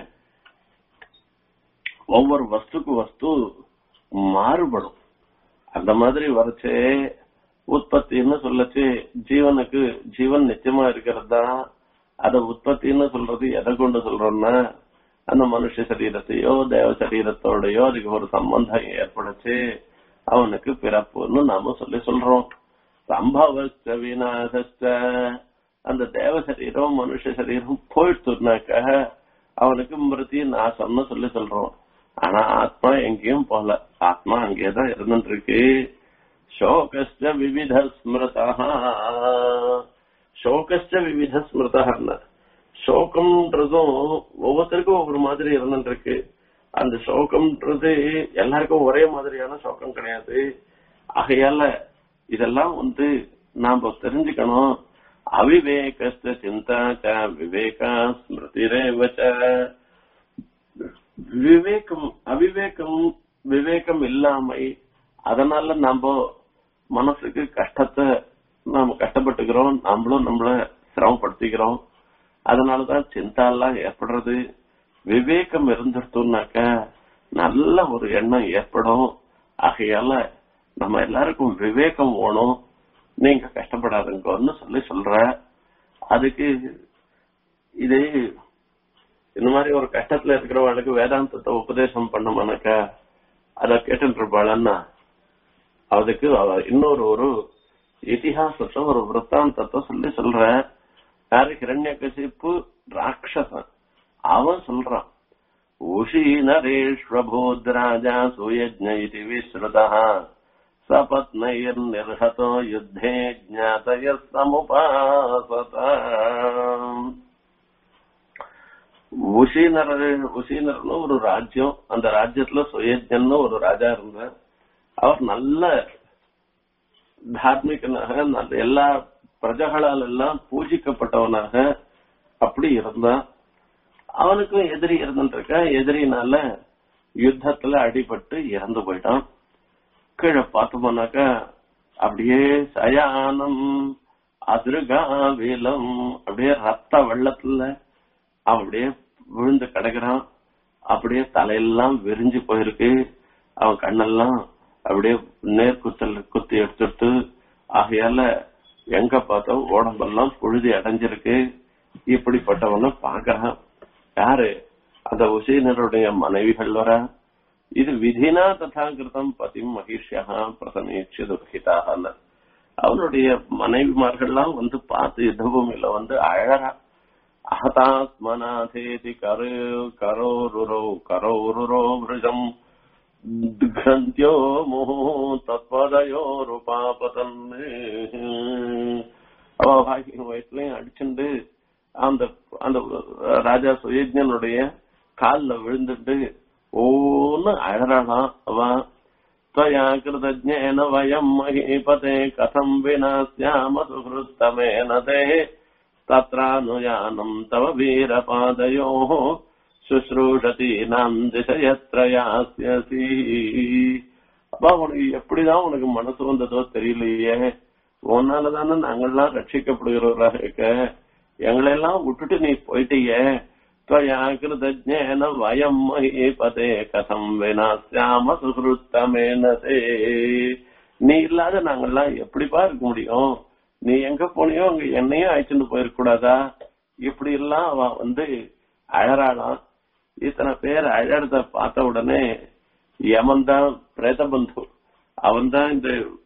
ஒவ்வொரு வஸ்துக்கு வஸ்து மாறுபடும் அந்த மாதிரி வரைச்சே உற்பத்தின்னு சொல்லச்சு ஜீவனுக்கு ஜீவன் நிச்சயமா இருக்கிறது தான் அத உற்பத்தின்னு சொல்றது எதை கொண்டு சொல்றோம்னா அந்த மனுஷ சரீரத்தையோ தேவ சரீரத்தோடயோ அதுக்கு ஒரு சம்பந்தம் ஏற்படுச்சு அவனுக்கு பிறப்புன்னு நாம சொல்லி சொல்றோம் சம்பவஸ்ட விநாசஸ்ட அந்த தேவ சரீரம் மனுஷ சரீரம் போயிடுச்சுனாக்க அவனுக்கு மிருதி நாசம்னு சொல்லி சொல்றோம் ஆனா ஆத்மா எங்கேயும் போல ஆத்மா அங்கேதான் இருந்துட்டு இருக்கு சோகஸ்ட விவித ஸ்மிருதா சோகஸ்ட விவித ஸ்மிருதா சோகம்ன்றதும் ஒவ்வொருத்தருக்கும் ஒவ்வொரு மாதிரி இருந்துட்டு இருக்கு அந்த சோகம்ன்றது எல்லாருக்கும் ஒரே மாதிரியான சோகம் கிடையாது ஆகையால இதெல்லாம் வந்து நாம தெரிஞ்சுக்கணும் அவிவேகஸ்த சிந்தா ச விவேகா ஸ்மிருதிரேவச்ச விவேகம் அவிவேகம் விவேகம் இல்லாமை அதனால நாம மனசுக்கு கஷ்டத்தை நாம கஷ்டப்பட்டுக்கிறோம் நம்மளும் நம்மள சிரமப்படுத்திக்கிறோம் அதனாலதான் சிந்தா எல்லாம் ஏற்படுறது விவேகம் இருந்துட்டோம்னாக்க நல்ல ஒரு எண்ணம் ஏற்படும் ஆகையால நம்ம எல்லாருக்கும் விவேகம் வேணும் நீங்க கஷ்டப்படாதுங்கன்னு சொல்லி சொல்ற அதுக்கு இது இந்த மாதிரி ஒரு கஷ்டத்துல இருக்கிறவங்களுக்கு வேதாந்தத்தை உபதேசம் பண்ணமானாக்கா அத கேட்டு இருப்பாளன்னா அதுக்கு அவ இன்னொரு ஒரு இதிகாசத்தை ஒரு விற்த்தாந்தத்தை சொல்லி சொல்ற யாரு கிரண்ய கசிப்பு ராட்சசன் அவன் சொல்றான் உஷி நரேஷ்வபூத்ராஜா சுயஜ்ஞ இது விஸ்ருதா சபத்னைர் நிர்ஹதோ யுத்தே ஜாதய சமுபாசத உசீனர் உசீனர்னு ஒரு ராஜ்யம் அந்த ராஜ்யத்துல சுயஜன்னு ஒரு ராஜா இருந்தார் அவர் நல்ல தார்மீகனாக நல்ல எல்லா பிரஜகளால் எல்லாம் பூஜிக்கப்பட்டவனாக அப்படி இருந்தான் அவனுக்கும் எதிரி இருந்துருக்க எதிரினால யுத்தத்துல அடிபட்டு இறந்து போயிட்டான் கீழே பார்த்தோம்னாக்கா அப்படியே சயானம் அதிருகாவிலம் அப்படியே ரத்த வெள்ளத்துல அவன் அப்படியே விழுந்து கிடக்குறான் அப்படியே தலையெல்லாம் விரிஞ்சு போயிருக்கு அவன் கண்ணெல்லாம் அப்படியே நேர்குத்தல் குத்தி எடுத்துட்டு ஆகையால எங்க பார்த்தோம் உடம்பெல்லாம் புழுதி அடைஞ்சிருக்கு இப்படிப்பட்டவன பாக்குறான் யாரு அந்த உசீனருடைய மனைவிகள் வர இது விதினா ததா கிருதம் பதிம் மகிஷ்யா பிரசமீட்சி துர்கிதாக அவனுடைய மனைவிமார்கள்லாம் வந்து பார்த்து யுத்தபூமியில வந்து அழறா அகதாத்மநாதேதி கரு கரோருரோ கரோருரோ விரஜம் கிரந்தியோ முஹு தத்வதயோருபாபதன் அவ பாக்கியம் வயசுலயும் அடிச்சுண்டு அந்த அந்த ராஜா சுயஜனுடைய கால்ல விழுந்துட்டு ஓன்னு அழறாளாம் அவன் त्वया कृतज्ञेन वयम् महीपते कथम् विना स्याम सुहृत्तमेन ते तत्रानुयानम् तव वीरपादयोः சுஷ்ரூஷதீனாம் திசையத்ரயாசியசி அப்பா உனக்கு எப்படிதான் உனக்கு மனசு வந்ததோ தெரியலையே உன்னாலதானே நாங்கள்லாம் ரட்சிக்கப்படுகிறவராக இருக்க எங்களெல்லாம் விட்டுட்டு நீ போயிட்டியே त्वया कृतज्ञेन वयम् महीपते कथम् विना स्याम சுகிருத்தமேன தே நீ இல்லாத நாங்கெல்லாம் எப்படிப்பா இருக்க முடியும் நீ எங்க போனியோ அங்க என்னையும் அழைச்சிட்டு போயிருக்க கூடாதா இப்படி எல்லாம் அவ வந்து அழறாளாம் இத்தனை பேர் அழறத பார்த்த உடனே யமன் தான் பிரேத பந்து அவன் தான் இந்த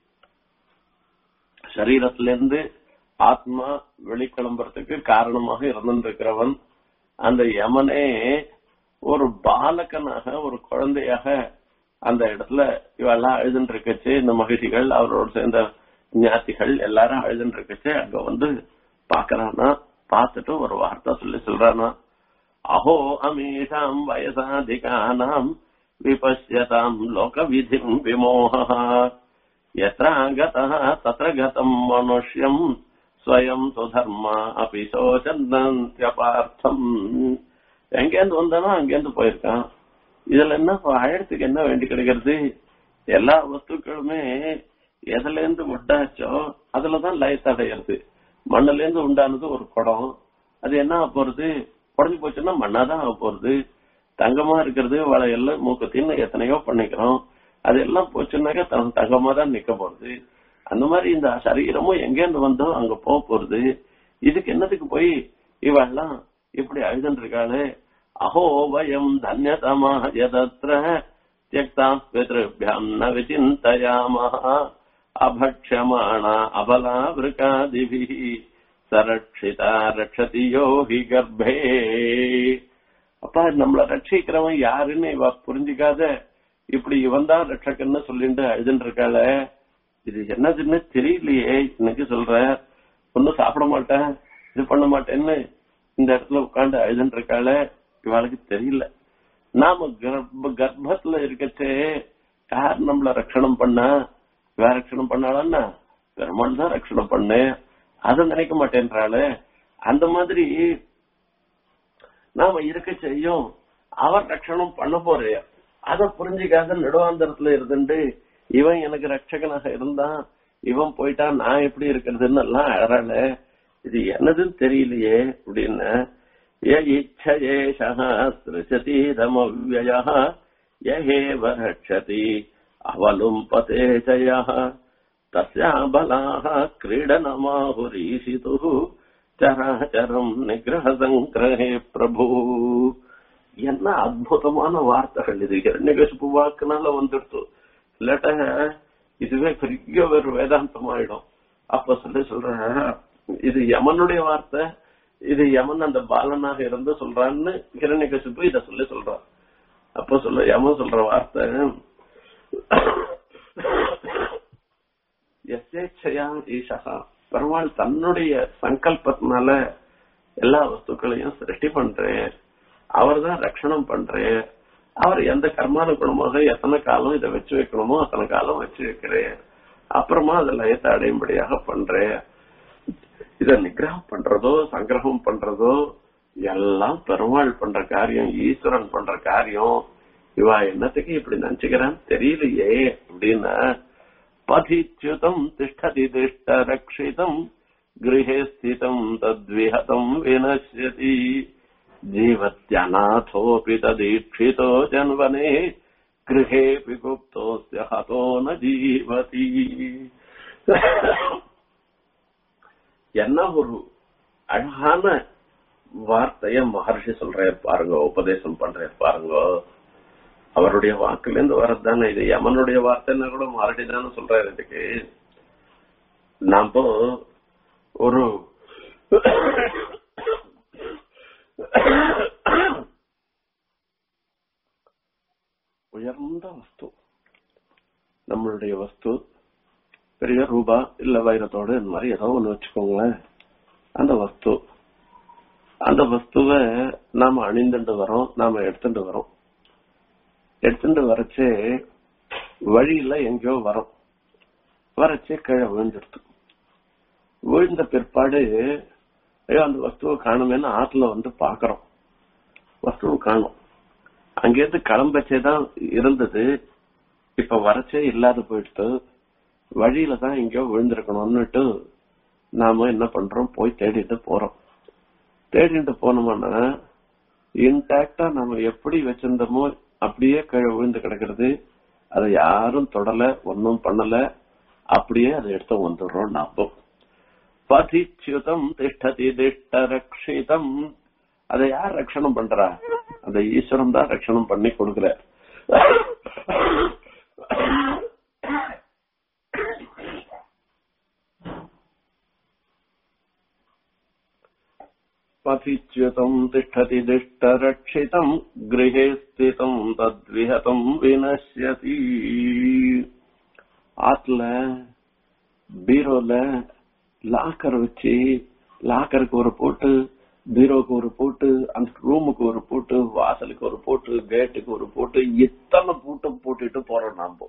சரீரத்துல இருந்து ஆத்மா வெளிக்கிளம்புறதுக்கு காரணமாக இருந்திருக்கிறவன் அந்த யமனே ஒரு பாலகனாக ஒரு குழந்தையாக அந்த இடத்துல இவெல்லாம் அழுதுன்னு இருக்கச்சு இந்த மகிழ்ச்சிகள் அவரோட சேர்ந்த ஞாத்திகள் எல்லாரும் அழுதுன்னு இருக்கச்சு அங்க வந்து பாக்குறானா பார்த்துட்டு ஒரு வார்த்தை சொல்லி சொல்றானா அஹோ அமீஷாம் வயசாதிகானாம் விபஷ்யதாம் லோக விதிம் விமோக எத்திர கதः தத்திர கதம் மனுஷ்யம் ஸ்வயம் சுதர்மா அப்படி சோச்சந்தன்யபார்த்தம் எங்கேருந்து வந்தானோ அங்கேருந்து போயிருக்கான் இதுல என்ன ஆயிரத்துக்கு என்ன வேண்டி கிடைக்கிறது எல்லா வஸ்துக்களுமே எதுல இருந்து உண்டாச்சோ அதுலதான் லயத்தடைகிறது மண்ணுல இருந்து உண்டானது ஒரு குடம் அது என்ன ஆக போறது உடஞ்சு போச்சுன்னா மண்ணாதான் ஆக போறது தங்கமா இருக்கிறது வளையல்ல மூக்கத்தின்னு எத்தனையோ பண்ணிக்கிறோம் அது எல்லாம் போச்சுன்னாக்கா தன் தங்கமா தான் நிக்க போறது அந்த மாதிரி இந்த சரீரமும் எங்கேருந்து வந்தோ அங்க போக போறது இதுக்கு என்னத்துக்கு போய் இவெல்லாம் இப்படி அழுதுன்னு இருக்காளு அஹோ வயம் தன்யதமா யதத்ர தியக்தா பிதృभ्याம் ந விசிந்தயாமஹ அபக்ஷமாணா அபலா விருகாதிபிஹ சரட்சிதா ரட்சதி யோகி கர்ப்பே அப்பா நம்மள ரட்சிக்கிறவன் யாருன்னு இவ புரிஞ்சுக்காத இப்படி இவன் தான் ரட்சகன்னு சொல்லிட்டு அழுதுன்னு இருக்காள இது என்னதுன்னு தெரியலையே இன்னைக்கு சொல்ற ஒன்னும் சாப்பிட மாட்டேன் இது பண்ண மாட்டேன்னு இந்த இடத்துல உட்காந்து அழுதுன்னு இருக்காள இவளுக்கு தெரியல நாம கர்ப்ப கர்ப்பத்துல இருக்கச்சே யார் நம்மள ரட்சணம் பண்ணா இவ ரட்சணம் பண்ணாளன்னா பெருமாள் தான் ரட்சணம் பண்ணு அதை நினைக்க மாட்டேன்றாளு அந்த மாதிரி நாம இருக்க செய்யும் அவர் ரட்சணம் பண்ண போறே அத புரிஞ்சுக்காத நடுவாந்தரத்துல இருந்துட்டு இவன் எனக்கு ரட்சகனாக இருந்தான் இவன் போயிட்டா நான் எப்படி இருக்கிறதுன்னு எல்லாம் அழறாள இது என்னதுன்னு தெரியலையே அப்படின்னு ய இச்சயேஷா சிருச்சதீதமவ்யய யஹேவ ரட்சதி அவலும்பதே ஜய தஸ்யா பலாக கிரீடனமாஹுரீஷிது சராச்சரம் நிகிரக சங்கிரகே பிரபு என்ன அற்புதமான வார்த்தைகள் இது இரண்யகசிப்பு வாக்குனால வந்துடுத்து இல்லாட்ட இதுவே பெரிய ஒரு வேதாந்தம் ஆயிடும் அப்ப சொல்லி சொல்ற இது யமனுடைய வார்த்தை இது யமன் அந்த பாலனாக இருந்து சொல்றான்னு கிரண்யகசிப்பு இத சொல்லி சொல்றான் அப்ப சொல்ல யமன் சொல்ற வார்த்தை எஸ்ஏச்சயா ஈஷா பெருமாள் தன்னுடைய சங்கல்பத்தினால எல்லா வஸ்துக்களையும் சிருஷ்டி பண்றேன் அவர் தான் ரட்சணம் பண்றேன் அவர் எந்த கர்மானுகுணமாக எத்தனை காலம் இதை வச்சு வைக்கணுமோ அத்தனை காலம் வச்சு வைக்கிறேன் அப்புறமா அதை லயத்தை அடையும்படியாக பண்றேன் இத நிகிரகம் பண்றதோ சங்கிரகம் பண்றதோ எல்லாம் பெருமாள் பண்ற காரியம் ஈஸ்வரன் பண்ற காரியம் இவா என்னத்துக்கு இப்படி நினைச்சுக்கிறான்னு தெரியலையே அப்படின்னா பதிச்சுதம் திஷ்டதி திஷ்ட ரக்ஷிதம் கிரகே ஸ்திதம் தத்விஹதம் வினஷ்யதி ஜீவத்யநாதோபி ததீட்சிதோ ஜன்வனே கிரகேபி குப்தோஸ்ய ஹதோ ந ஜீவதி என்ன ஒரு அழகான வார்த்தைய மகர்ஷி சொல்றாரு பாருங்க உபதேசம் பண்றாரு பாருங்க அவருடைய வாக்குல இருந்து வர்றதுதானே இது யமனுடைய வார்த்தைன்னா கூட மறுபடி தானே சொல்றாரு இதுக்கு நாம ஒரு உயர்ந்த வஸ்து நம்மளுடைய வஸ்து பெரிய ரூபா இல்ல வைரத்தோட இந்த மாதிரி ஏதோ ஒண்ணு வச்சுக்கோங்களேன் அந்த வஸ்து அந்த வஸ்துவை நாம அணிந்துட்டு வரோம் நாம எடுத்துட்டு வரோம் எடுத்துட்டு வரச்சே வழியில எங்கேயோ வரோம் வரச்சே கீழே விழுந்துடுது விழுந்த பிற்பாடு ஐயோ அந்த வஸ்துவை காணுமேன்னு ஆத்துல வந்து பாக்குறோம் வஸ்துவை காணும் அங்கேருந்து கிளம்பச்சே தான் இருந்தது இப்ப வரச்சே இல்லாத போயிடுத்து வழியில தான் எங்கேயோ விழுந்திருக்கணும்னுட்டு நாம என்ன பண்றோம் போய் தேடிட்டு போறோம் தேடிட்டு போனோம்னா இன்டாக்டா நம்ம எப்படி வச்சிருந்தோமோ அப்படியே கீழே விழுந்து கிடக்கிறது அதை யாரும் தொடல ஒன்னும் பண்ணல அப்படியே அதை எடுத்து வந்துடுறோம் நாம பதிச்சுதம் திஷ்டதி திஷ்ட ரக்ஷிதம் அதை யார் ரட்சணம் பண்றா அந்த ஈஸ்வரன் தான் ரட்சணம் பண்ணி கொடுக்கிற பதிச்சுதம் திஷ்டதி திஷ்ட ரட்சிதம் கிரகே ஸ்திதம் தத்விஹதம் வினஷ்யதி ஆத்துல பீரோல லாக்கர் வச்சு லாக்கருக்கு ஒரு போட்டு பீரோக்கு ஒரு போட்டு அந்த ரூமுக்கு ஒரு போட்டு வாசலுக்கு ஒரு போட்டு கேட்டுக்கு ஒரு போட்டு இத்தனை பூட்டை போட்டுட்டு போறோம் நாம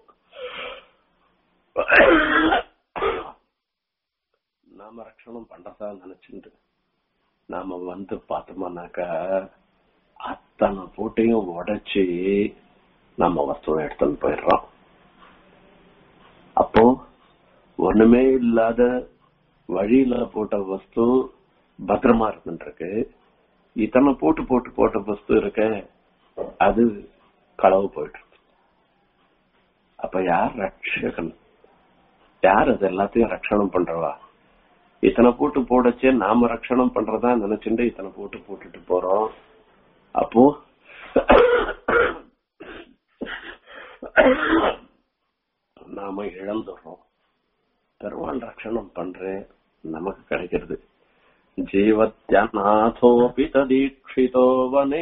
நாம ரட்சணம் பண்றதா நினைச்சுட்டு நாம வந்து பார்த்தோம்னாக்கா அத்தனை பூட்டையும் உடைச்சு நம்ம வஸ்துவை எடுத்துன்னு போயிடுறோம் அப்போ ஒண்ணுமே இல்லாத வழியில போட்ட வஸ்து பத்திரமா இருந்துருக்கு இத்தனை போட்டு போட்டு போட்ட வஸ்து இருக்க அது களவு போயிட்டு இருக்கு. அப்ப யார் ரட்சகன் யார் அது எல்லாத்தையும் ரட்சணம் பண்றவா இத்தனை போட்டு போடச்சே நாம ரட்சணம் பண்றதா நினைச்சுட்டு இத்தனை போட்டு போட்டுட்டு போறோம் அப்போ நாம இழந்துடுறோம் பெருமாள் ரட்சணம் பண்றேன் நமக்கு கிடைக்கிறது जीवत्यनाथोऽपि तदीक्षितो वने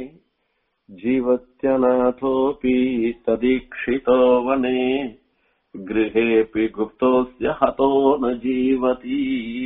जीवत्यनाथोऽपि तदीक्षितो वने गृहेऽपि गुप्तोऽस्य हतो न जीवति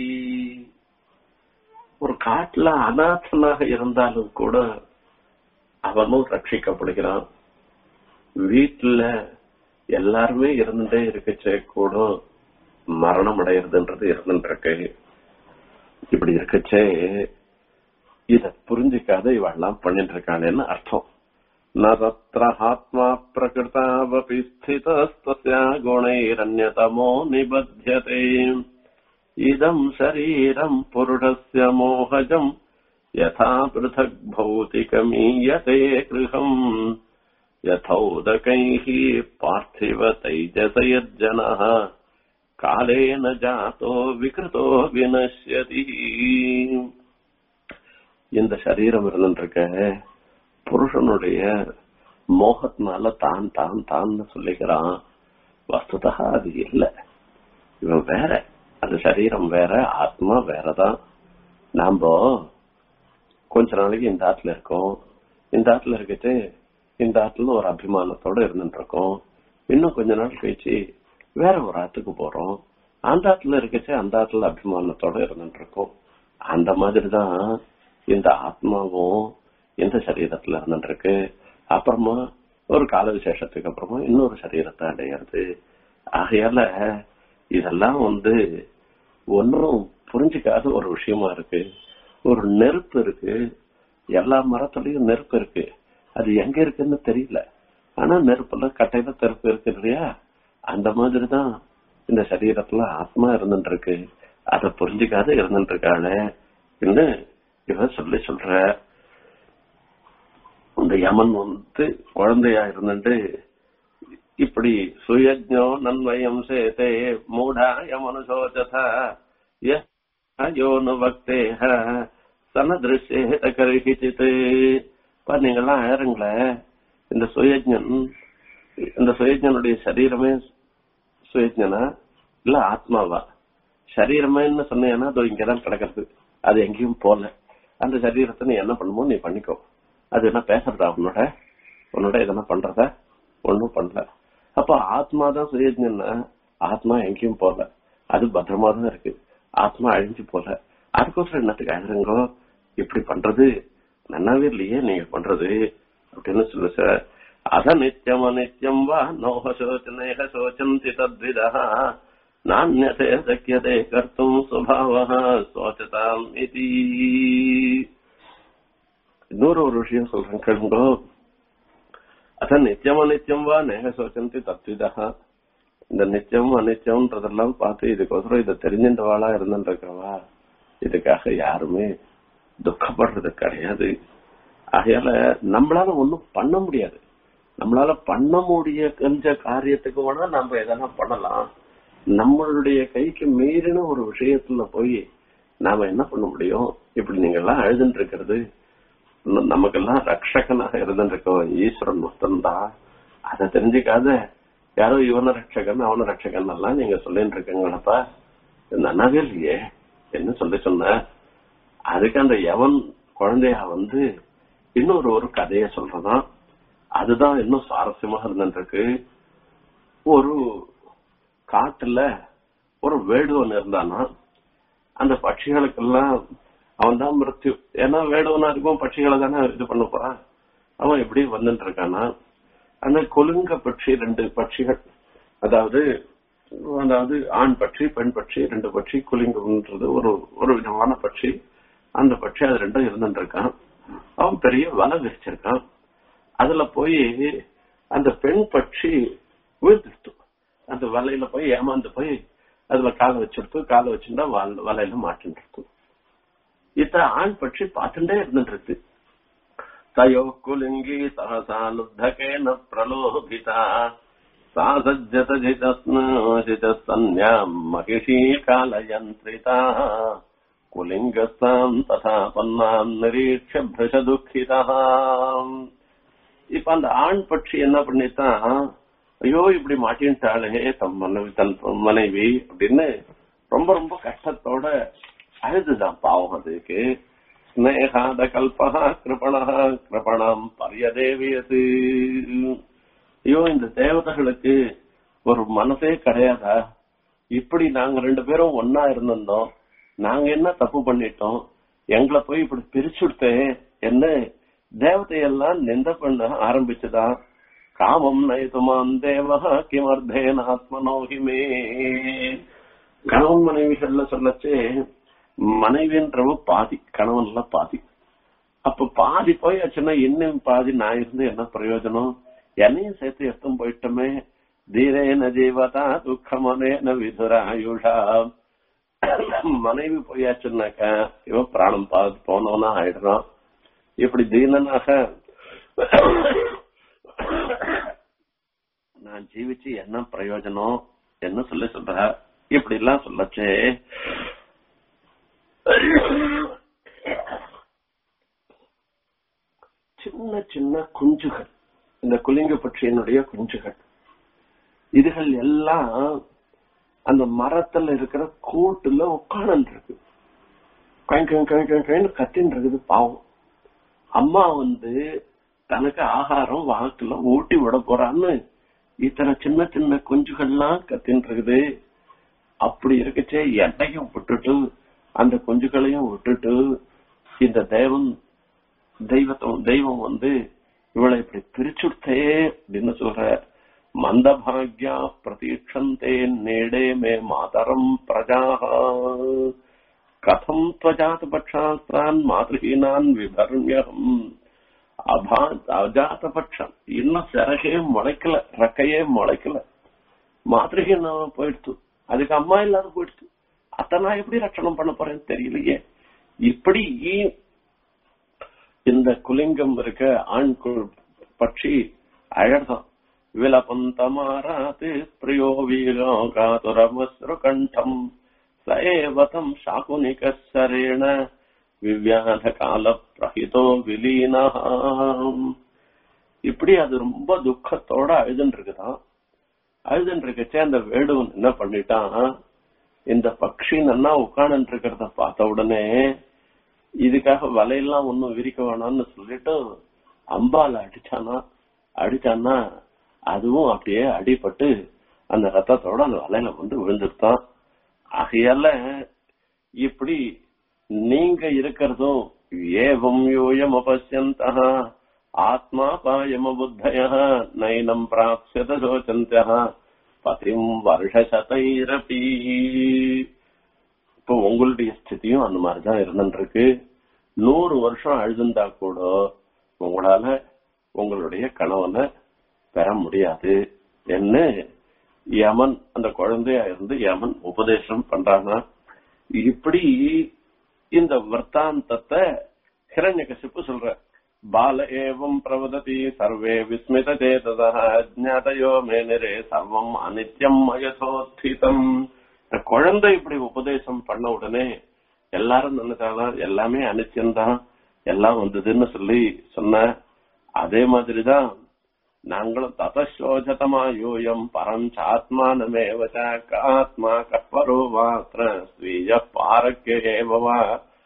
ஒரு காட்டுல அநாதனாக இருந்தாலும் கூட அவனும் ரட்சிக்கப்படுகிறான் வீட்டுல எல்லாருமே இருந்துட்டே இருக்கச்சே கூட மரணம் அடையிறதுன்றது இருந்துட்டு இருக்கு இப்படி இருக்கச்சே இத புரிஞ்சுக்காத இவெல்லாம் பண்ணிட்டு இருக்காளேன்னு அர்த்தம் நதத்ர ஆத்மா பிரகிருதாவபி ஸ்திதஸ்தஸ்யா குணைரண்யதமோ நிபத்தியதே இதம் சரீரம் புருஷஸ்ய மோகஜம் யதா பிருथक् भौतिकमीयते गृहम् यथौदकैः पार्थिव तैजसयज्जनः காலேன ஜாத்தோ விகிருதோ வினஷ்யதி இந்த சரீரம் இருந்துருக்க புருஷனுடைய மோகத்தினால தான் தான் தான் சொல்லிக்கிறான் வஸ்துதா அது இல்ல இவன் வேற அந்த சரீரம் வேற ஆத்மா வேறதான் நாம கொஞ்ச நாளைக்கு இந்த ஆத்துல இருக்கோம் இந்த ஆத்துல இருக்கிட்டு இந்த ஆத்துல ஒரு அபிமானத்தோட இருந்துட்டு இருக்கோம் இன்னும் கொஞ்ச நாள் கழிச்சு வேற ஒரு ஆத்துக்கு போறோம் அந்த ஆத்துல இருக்கச்சே அந்த ஆத்துல அபிமானத்தோட இருந்துட்டு இருக்கோம் அந்த மாதிரிதான் இந்த ஆத்மாவும் இந்த சரீரத்துல இருந்துருக்கு அப்புறமா ஒரு கால விசேஷத்துக்கு அப்புறமா இன்னொரு சரீரத்தை அடையிறது ஆகையால இதெல்லாம் வந்து ஒன்றும் புரிஞ்சுக்காத ஒரு விஷயமா இருக்கு ஒரு நெருப்பு இருக்கு எல்லா மரத்துலயும் நெருப்பு இருக்கு அது எங்க இருக்குன்னு தெரியல ஆனா நெருப்புல கட்டையில தெருப்பு இருக்கு இல்லையா அந்த மாதிரிதான் இந்த சரீரத்துல ஆத்மா இருந்துட்டு இருக்கு அதை புரிஞ்சுக்காத இருந்துட்டு இருக்காளே என்று இவ சொல்லி சொல்ற இந்த யமன் வந்து குழந்தையா இருந்துட்டு இப்படி சுயஜோ நன்வயம் சேதே மூடா யமனுசோஜதா யோனு பக்தேஹ சனதிருஷேத கருகிச்சித்து இப்ப நீங்கெல்லாம் ஆயிருங்களேன் இந்த சுயஜன் இந்த சுயஜனுடைய சரீரமே சுயஜனா இல்ல ஆத்மாவா சரீரமேன்னு சொன்னீங்கன்னா அதோ இங்கதான் கிடக்கிறது அது எங்கேயும் போல அந்த சரீரத்தை நீ என்ன பண்ணுமோ நீ பண்ணிக்கோ அது என்ன பேசுறதா உன்னோட உன்னோட எதனா பண்றதா ஒன்னும் பண்ணல அப்ப ஆத்மா தான் சுயஜன்னா ஆத்மா எங்கேயும் போல அது பத்திரமா தான் இருக்கு ஆத்மா அழிஞ்சு போல அதுக்கோசரம் என்னத்துக்கு அழுறங்கோ இப்படி பண்றது நன்னாவே இல்லையே நீங்க பண்றது அப்படின்னு சொல்லு சார் அத நித்தியம் அநித்தியம் வா நோக சோச்சனேக சோச்சந்தி தத்விதா நானியதே சக்கியதே கர்த்தும் சுபாவ சோச்சதாம் இது இன்னொரு ஒரு விஷயம் சொல்றேன் கேளுங்கோ அத நித்தியம் அநித்தியம் வா நேக சோச்சந்தி தத்விதா இந்த நித்தியம் அநித்தியம்ன்றதெல்லாம் பார்த்து இதுக்கோசரம் இதை தெரிஞ்சின்றவாளா இருந்துருக்கவா இதுக்காக யாருமே துக்கப்படுறது கிடையாது ஆகையால நம்மளால ஒண்ணும் பண்ண முடியாது நம்மளால பண்ண முடிய கொஞ்ச காரியத்துக்கு வேணா நம்ம எதனா பண்ணலாம் நம்மளுடைய கைக்கு மீறின ஒரு விஷயத்துல போய் நாம என்ன பண்ண முடியும் இப்படி நீங்க எல்லாம் அழுதுட்டு இருக்கிறது நமக்கெல்லாம் ரட்சகனாக இருந்துருக்க ஈஸ்வரன் மொத்தம்தான் அதை தெரிஞ்சுக்காத யாரோ இவன ரட்சகன் அவன ரட்சகன் எல்லாம் நீங்க சொல்லிட்டு இருக்கீங்களப்பா நன்னாவே இல்லையே என்ன சொல்லி சொன்ன அதுக்கு அந்த எவன் குழந்தையா வந்து இன்னொரு ஒரு கதைய சொல்றதான் அதுதான் இன்னும் சுவாரஸ்யமாக இருந்துருக்கு ஒரு காட்டுல ஒரு வேடுவன் இருந்தானா அந்த பட்சிகளுக்கெல்லாம் அவன் தான் மிருத்யு ஏன்னா வேடுவனா இருக்கும் பட்சிகளை தானே இது பண்ண போறான் அவன் எப்படி வந்துட்டு இருக்கானா அந்த கொலுங்க பட்சி ரெண்டு பட்சிகள் அதாவது அதாவது ஆண் பட்சி பெண் பட்சி ரெண்டு பட்சி குலிங்கம்ன்றது ஒரு ஒரு விதமான பட்சி அந்த பட்சி அது ரெண்டும் இருந்துட்டு இருக்கான் அவன் பெரிய வலை விரிச்சிருக்கான் அதுல போய் அந்த பெண் பட்சி விழுந்துடுத்து அந்த வலையில போய் ஏமாந்து போய் அதுல காலை வச்சிருத்து காலை வச்சுட்டா வலையில மாட்டின்னு இத்த ஆண் பட்சி பார்த்துட்டே இருந்துட்டு இருக்கு தயோ குலிங்கி சகசாலுத்தகேன பிரலோபிதா सा सज्जतजितस्नाशितस्तन्याम् महिषी कालयन्त्रिता कुलिङ्गस्ताम् तथा पन्नाम् நிரீட்ச பிரஷ துக்கிதா இப்ப அந்த ஆண் பட்சி என்ன பண்ணித்தான் ஐயோ இப்படி மாட்டின்ட்டாளே தம் மனைவி தன் மனைவி அப்படின்னு ரொம்ப ரொம்ப கஷ்டத்தோட அழுதுதான் பாவம் அதுக்கு ஸ்னேகாத கல்பகா கிருபணா கிருபணம் பரியதேவியது ஐயோ இந்த தேவதைகளுக்கு ஒரு மனசே கிடையாதா இப்படி நாங்க ரெண்டு பேரும் ஒன்னா இருந்திருந்தோம் நாங்க என்ன தப்பு பண்ணிட்டோம் எங்களை போய் இப்படி பிரிச்சுடுத்தே என்ன தேவதையெல்லாம் நிந்த பண்ண ஆரம்பிச்சுதான் காமம் நயதுமான் தேவஹா கிமர்த்தேன ஆத்மனோகிமே கணவன் மனைவிகள்ல சொல்லச்சே மனைவின்றவ பாதி கணவன்ல பாதி அப்ப பாதி போயாச்சுன்னா இன்னும் பாதி நான் இருந்து என்ன பிரயோஜனம் என்னையும் சேர்த்து எத்தம் போயிட்டோமே தீரேன ஜீவதா துக்கமனேன விதுராயுஷா மனைவி போயாச்சுன்னாக்கா இவன் பிராணம் பார்த்து போனவனா ஆயிடுறான் இப்படி தீனனாக நான் ஜீவிச்சு என்ன பிரயோஜனம் என்ன சொல்லி சொல்ற இப்படி எல்லாம் சொல்லச்சே சின்ன சின்ன குஞ்சுகள் இந்த குலிங்க பட்சியினுடைய குஞ்சுகள் இதுகள் எல்லாம் அந்த மரத்துல இருக்கிற கூட்டுல உட்காந்து இருக்கு கைன்னு கத்தின்னு இருக்குது பாவம் அம்மா வந்து தனக்கு ஆகாரம் வாக்குல ஊட்டி விட போறான்னு இத்தனை சின்ன சின்ன குஞ்சுகள்லாம் கத்தின்னு இருக்குது அப்படி இருக்கச்சே என்னையும் விட்டுட்டு அந்த குஞ்சுகளையும் விட்டுட்டு இந்த தேவன் தெய்வத்தம் தெய்வம் வந்து இவளை இப்படி பிரிச்சுட்டே அப்படின்னு சொல்ற மந்தபாக்யா பிரதீட்சந்தே நேடே மே மாதரம் பிரஜாக கதம் துவஜாத பட்சாஸ்திரான் மாதிரீனான் விபர்மியம் அபா அஜாத பட்சம் இன்னும் சிறகே முளைக்கல ரெக்கையே முளைக்கல மாதிரிகை போயிடுத்து அதுக்கு அம்மா இல்லாத போயிடுத்து அத்தை நான் எப்படி ரட்சணம் பண்ண போறேன்னு தெரியலையே இப்படி இந்த குலிங்கம் இருக்க ஆண் கு- பட்சி அழகாம் விலபந்தமாராத் பிரியோ வீரோ காதுரமஸ்ரு கண்டம் சஏவதம் சாகுனிகசரேண விவ்யாத கால பிரஹிதோ விலீனா இப்படி அது ரொம்ப துக்கத்தோட அழுதுன்னு இருக்குதான் அழுதுன்னு இருக்கச்சே அந்த வேடுவன் என்ன பண்ணிட்டான் இந்த பக்ஷி நன்னா உட்கார்ந்து இருக்கிறத பார்த்த உடனே இதுக்காக வலையெல்லாம் ஒன்னும் விரிக்க வேணாம்னு சொல்லிட்டு அம்பால அடிச்சானா அடிச்சான்னா அதுவும் அப்படியே அடிபட்டு அந்த ரத்தத்தோட அந்த வலையில வந்து விழுந்துட்டான் ஆகையால இப்படி நீங்க இருக்கிறதும் ஏவம் யூயம் அபசியந்த ஆத்மா பாயம புத்தய நைனம் பிராப்சியத சோச்சந்திய பதிம் வருஷசதைரபி இப்போ உங்களுடைய ஸ்திதியும் அந்த மாதிரிதான் இருந்துருக்கு நூறு வருஷம் அழுதுந்தா கூட உங்களால உங்களுடைய கணவனை பெற முடியாது என்ன யமன் அந்த குழந்தையா இருந்து யமன் உபதேசம் பண்றானா இப்படி இந்த வர்த்தாந்தத்தை ஹிரண்யகசிப்பு சொல்ற பால ஏவம் பிரவததி சர்வே விஸ்மித சேததா ஜாதயோ மேனிரே சர்வம் அனித்யம் அயசோஸ்திதம் இந்த குழந்தை இப்படி உபதேசம் பண்ண உடனே எல்லாரும் நினைச்சாலும் எல்லாமே அனித்தியம்தான் எல்லாம் வந்ததுன்னு சொல்லி சொன்ன அதே மாதிரிதான் நாங்களும் ததசோஜதமா யூயம் பரம் சாத்மானமேவ ஆத்மா கப்பரோ மாத்திர ஸ்வீய பாரக்கேவவா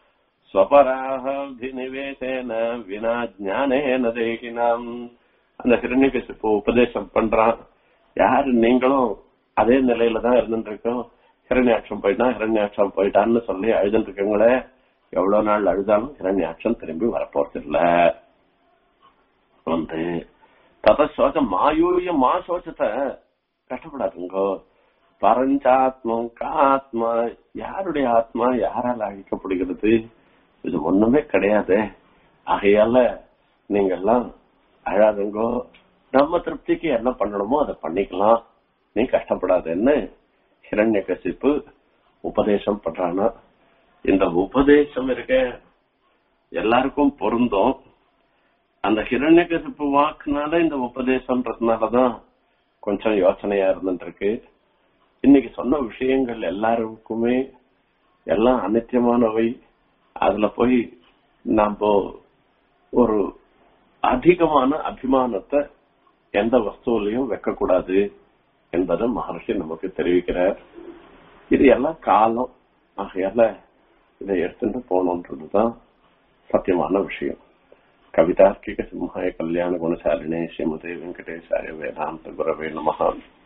ஸ்வபராகினிவேசேன வினா ஜானேன தேகினாம் அந்த ஹிரண்யகசிப்பு உபதேசம் பண்றான் யாரு நீங்களும் அதே நிலையில தான் இருந்துட்டு இருக்கோம் ஹிரண்யாட்சம் போயிட்டான் ஹிரண்யாட்சம் போயிட்டான்னு சொல்லி அழுதுட்டு இருக்கீங்களே எவ்வளவு நாள் அழுதாலும் ஹிரண்யாட்சம் திரும்பி வரப்போறது இல்ல வந்து ததசோச்சம் மாயூய மா சோச்சத்தை கஷ்டப்படாதுங்கோ பரஞ்சாத்மம் காத்மா யாருடைய ஆத்மா யாரால அழிக்கப்படுகிறது இது ஒண்ணுமே கிடையாது ஆகையால நீங்க எல்லாம் அழாதுங்கோ நம்ம திருப்திக்கு என்ன பண்ணணுமோ அதை பண்ணிக்கலாம் நீ கஷ்டப்படாதன்னு ஹிரண்ய கசிப்பு உபதேசம் பண்றானா இந்த உபதேசம் இருக்க எல்லாருக்கும் பொருந்தும் அந்த ஹிரண்ய கசிப்பு வாக்குனால இந்த உபதேசம்ன்றதுனாலதான் கொஞ்சம் யோசனையா இருந்துட்டு இருக்கு இன்னைக்கு சொன்ன விஷயங்கள் எல்லாருக்குமே எல்லாம் அனித்தியமானவை அதுல போய் நாம ஒரு அதிகமான அபிமானத்தை எந்த வஸ்துவிலையும் வைக்கக்கூடாது என்பதை மகர்ஷி நமக்கு தெரிவிக்கிறார் இது எல்லாம் காலம் ஆகையால இதை எடுத்துட்டு போகணுன்றதுதான் சத்தியமான விஷயம் கவிதார்க்கிக சிம்ஹாய கல்யாண குணசாலினே ஸ்ரீமதே வெங்கடேசாய வேதாந்த குரவே நமஹான்